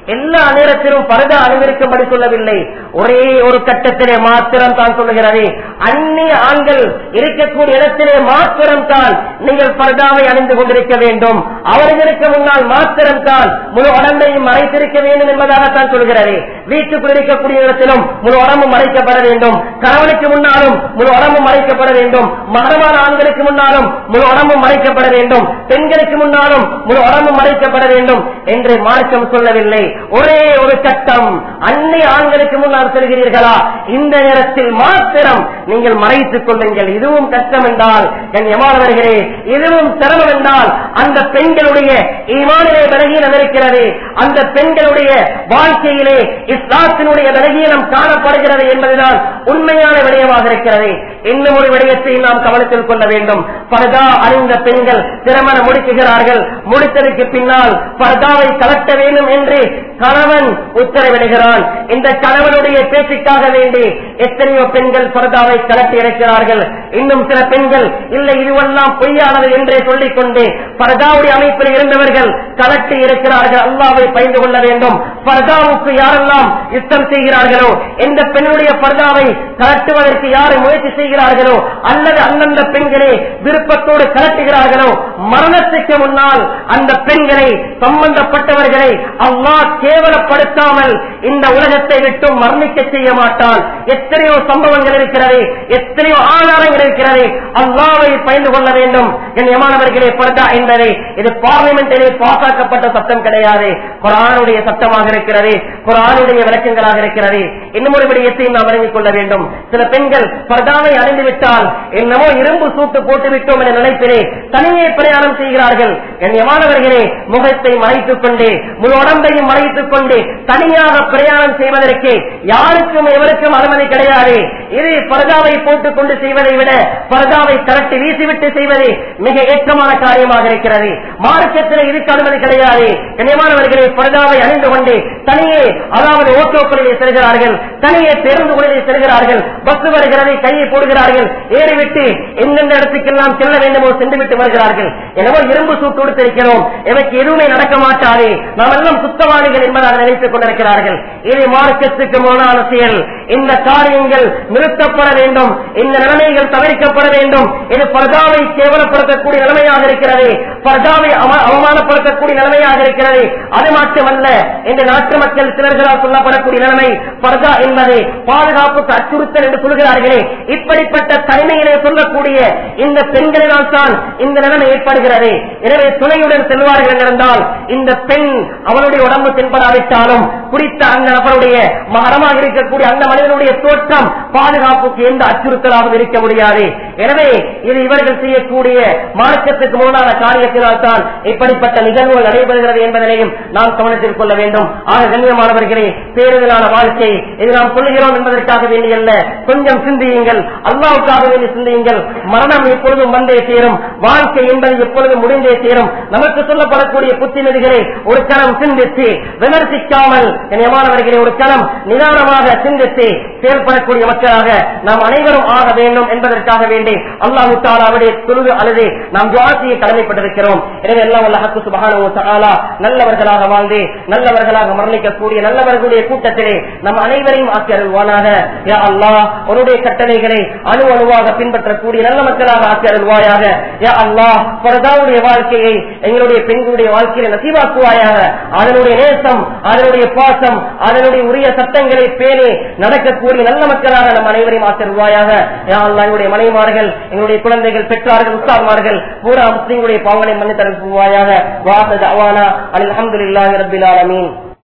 எல்லா நேரத்திலும் பரதா அணிந்திருக்கும்படி சொல்லவில்லை ஒரே ஒரு கட்டத்திலே மாத்திரம் தான் சொல்லுகிறது அந்நிய ஆண்கள் இருக்கக்கூடிய இடத்திலே மாத்திரம் தான் நீங்கள் பரதாவை அணிந்து கொண்டிருக்க வேண்டும் அவர்களுக்கு முன்னால் மாத்திரம் தான் முழு உடம்பையும் மறைத்திருக்க வேண்டும் என்பதாகத்தான் சொல்கிறது வீட்டுக்குள் இருக்கக்கூடிய இடத்திலும் முழு உடம்பு மறைக்கப்பட வேண்டும் கணவனுக்கு முன்னாலும் முழு உடம்பு மறைக்கப்பட வேண்டும் மகரமான ஆண்களுக்கு முன்னாலும் முழு உடம்பு மறைக்கப்பட வேண்டும் பெண்களுக்கு முன்னாலும் முழு உடம்பு மறைக்கப்பட வேண்டும் என்று மார்க்கம் சொல்லவில்லை ஒரே ஒரு சட்டம் அன்னை ஆண்களுக்கு முன்னால் செல்கிறீர்களா இந்த நேரத்தில் மாத்திரம் நீங்கள் மறைத்துக் கொள்ளுங்கள் இதுவும் கஷ்டம் என்றால் என் எமானவர்களே இதுவும் சிரமம் என்றால் அந்த பெண்களுடைய ஈமானிலே பலகீனம் இருக்கிறது அந்த பெண்களுடைய வாழ்க்கையிலே இஸ்லாத்தினுடைய பலகீனம் காணப்படுகிறது என்பதுதான் உண்மையான விடயமாக இருக்கிறது இன்னும் ஒரு விடயத்தை நாம் கவனத்தில் கொள்ள வேண்டும் பரதா அறிந்த பெண்கள் திருமணம் முடிக்குகிறார்கள் முடித்ததற்கு பின்னால் பரதாவை கலட்ட வேண்டும் என்று கணவன் உத்தரவிடுகிறான் இந்த கணவனுடைய பேச்சுக்காக வேண்டி எத்தனையோ பெண்கள் பரதாவை கலட்டி இருக்கிறார்கள் இன்னும் சில பெண்கள் இல்லை இதுவெல்லாம் பொய்யானது என்றே சொல்லிக் கொண்டு பரதாவுடைய அமைப்பில் இருந்தவர்கள் கலட்டி இருக்கிறார்கள் அல்லாவை பயந்து கொள்ள வேண்டும் பரதாவுக்கு யாரெல்லாம் யுத்தம் செய்கிறார்களோ எந்த பெண்ணுடைய பரதாவை கலட்டுவதற்கு யாரு முயற்சி செய்கிறார்களோ அல்லது அந்தந்த பெண்களே விருப்பத்தோடு கலட்டுகிறார்களோ மரணத்துக்கு முன்னால் அந்த பெண்களை சம்பந்தப்பட்டவர்களை அல்லாஹ் கேவலப்படுத்தாமல் இந்த உலகத்தை விட்டு மரணிக்க செய்ய மாட்டான் எத்தனையோ சம்பவங்கள் இருக்கிறது எத்தனையோ ஆதாரங்கள் இருக்கிறது அல்லாவை பயந்து கொள்ள வேண்டும் கண்ணியமானவர்களே பர்தா என்பதை இது பார்லிமெண்டிலே பாசாக்கப்பட்ட சட்டம் கிடையாது குரானுடைய சட்டமாக இருக்கிறது குரானுடைய விளக்கங்களாக இருக்கிறது இன்னும் ஒரு விடயத்தையும் நாம் வழங்கிக் கொள்ள வேண்டும் சில பெண்கள் பர்தாவை அடைந்து விட்டால் என்னமோ இரும்பு சூட்டு போட்டு விட்டோம் என நினைப்பிலே தனியே பிரயாணம் செய்கிறார்கள் கண்ணியமானவர்களே முகத்தை மறைத்துக் கொண்டு முழு உடம்பையும் மறைத்துக் கொண்டு தனியாக பிரயாணம் செய்வதற்கு யாருக்கும் எவருக்கும் அனுமதி கிடையாது இது பரதாவை போட்டுக் கொண்டு செய்வதை விட பரதாவை கரட்டி வீசிவிட்டு செய்வது மிக ஏற்றமான காரியமாக இருக்கிறது மார்க்கத்தில் இதுக்கு அனுமதி கிடையாது கண்ணியமானவர்களே பரதாவை அணிந்து கொண்டு தனியே அதாவது ஓட்டோக்களிலே செல்கிறார்கள் தனியே பேருந்துகளிலே செல்கிறார்கள் பஸ் வருகிறது கையை போடுகிறார்கள் ஏறிவிட்டு எந்தெந்த இடத்துக்கெல்லாம் செல்ல வேண்டுமோ சென்று விட்டு வருகிறார்கள் எனவே இரும்பு சூட்டு கொடுத்திருக்கிறோம் எனக்கு எதுவுமே நடக்க மாட்டாது நாம் எல்லாம் சுத்தவாளிகள் என்பதாக நினைத்துக் கொண்டிருக்கிறார்கள் இது மார்க்கத்துக்கு முன்னான செயல் இந்த காரியங்கள் நிறுத்தப்பட வேண்டும் இந்த நிலைமைகள் தவிர்க்கப்பட வேண்டும் இது பர்தாவை கேவலப்படுத்தக்கூடிய நிலைமையாக இருக்கிறது பர்தாவை அவ- அவமானப்படுத்தக்கூடிய நிலைமையாக இருக்கிறது அது மட்டுமல்ல இந்த நாட்டு மக்கள் சிலர்களால் சொல்லப்படக்கூடிய நிலைமை பர்தா என்பது பாதுகாப்புக்கு அச்சுறுத்தல் என்று சொல்கிறார்களே இப்படிப்பட்ட தனிமையிலே சொல்லக்கூடிய இந்த பெண்களினால் தான் இந்த நிலைமை ஏற்படுகிறது எனவே துணையுடன் செல்வார்கள் இருந்தால் இந்த பெண் அவனுடைய உடம்பு தென்படாவிட்டாலும் குறித்த அந்த நபருடைய மகரமாக இருக்கக்கூடிய அந்த மனிதனுடைய தோற்றம் பாதுகாப்புக்கு எந்த அச்சுறுத்தலாகவும் இருக்க முடியாது எனவே இது இவர்கள் செய்யக்கூடிய மார்க்கத்துக்கு முன்னான காரியத்தினால் தான் இப்படிப்பட்ட நிகழ்வுகள் நடைபெறுகிறது என்பதனையும் நாம் கவனத்தில் கொள்ள வேண்டும் ஆக கண்ணியமானவர்களே பேருதலான வாழ்க்கை இது நாம் சொல்லுகிறோம் என்பதற்காக வேண்டியல்ல கொஞ்சம் சிந்தியுங்கள் அல்லாவுக்காக வேண்டி சிந்தியுங்கள் மரணம் எப்பொழுதும் வந்தே சேரும் வாழ்க்கை என்பது எப்பொழுதும் முடிந்தே சேரும் நமக்கு சொல்லப்படக்கூடிய புத்திமதிகளை ஒரு கணம் சிந்தித்து விமர்சிக்காமல் கண்ணியமானவர்களை ஒரு கணம் நிதானமாக சிந்தித்து செயல்படக்கூடிய மக்களாக நாம் அனைவரும் ஆக வேண்டும் என்பதற்காக வேண்டி அல்லாஹு தாலாவுடைய தொழுது அல்லது நாம் துவாசியை கடமைப்பட்டிருக்கிறோம் எனவே எல்லாம் வல்ல ஹக்கு சுபஹானஹு வ தஆலா நல்லவர்களாக வாழ்ந்து நல்லவர்களாக மரணிக்கக்கூடிய நல்லவர்களுடைய கூட்டத்திலே நம் அனைவரையும் ஆக்கி அருள்வானாக யா அல்லாஹ் உன்னுடைய கட்டளைகளை அணு அணுவாக பின்பற்றக்கூடிய நல்ல மக்களாக ஆக்கி அருள்வாயாக யா அல்லாஹ் பரதாவுடைய வாழ்க்கையை எங்களுடைய பெண்களுடைய வாழ்க்கையில நசீவாக்குவாயாக அதனுடைய நேசம் அதனுடைய பாசம் அதனுடைய உரிய சட்டங்களை பேணி நடக்கக்கூடிய நல்ல மக்களாக நம் அனைவரையும் ஆசிர்வாயாக யா அல்லாஹ் எங்களுடைய மனைமார்கள் எங்களுடைய குழந்தைகள் பெற்றார்கள் உஸ்தாமார்கள் பூரா முஸ்லிம்களுடைய பாவங்களை மன்னித்தருள்வாயாக வாச அவானா அல்ஹம்துலில்லாஹி ரப்பில் ஆலமீன்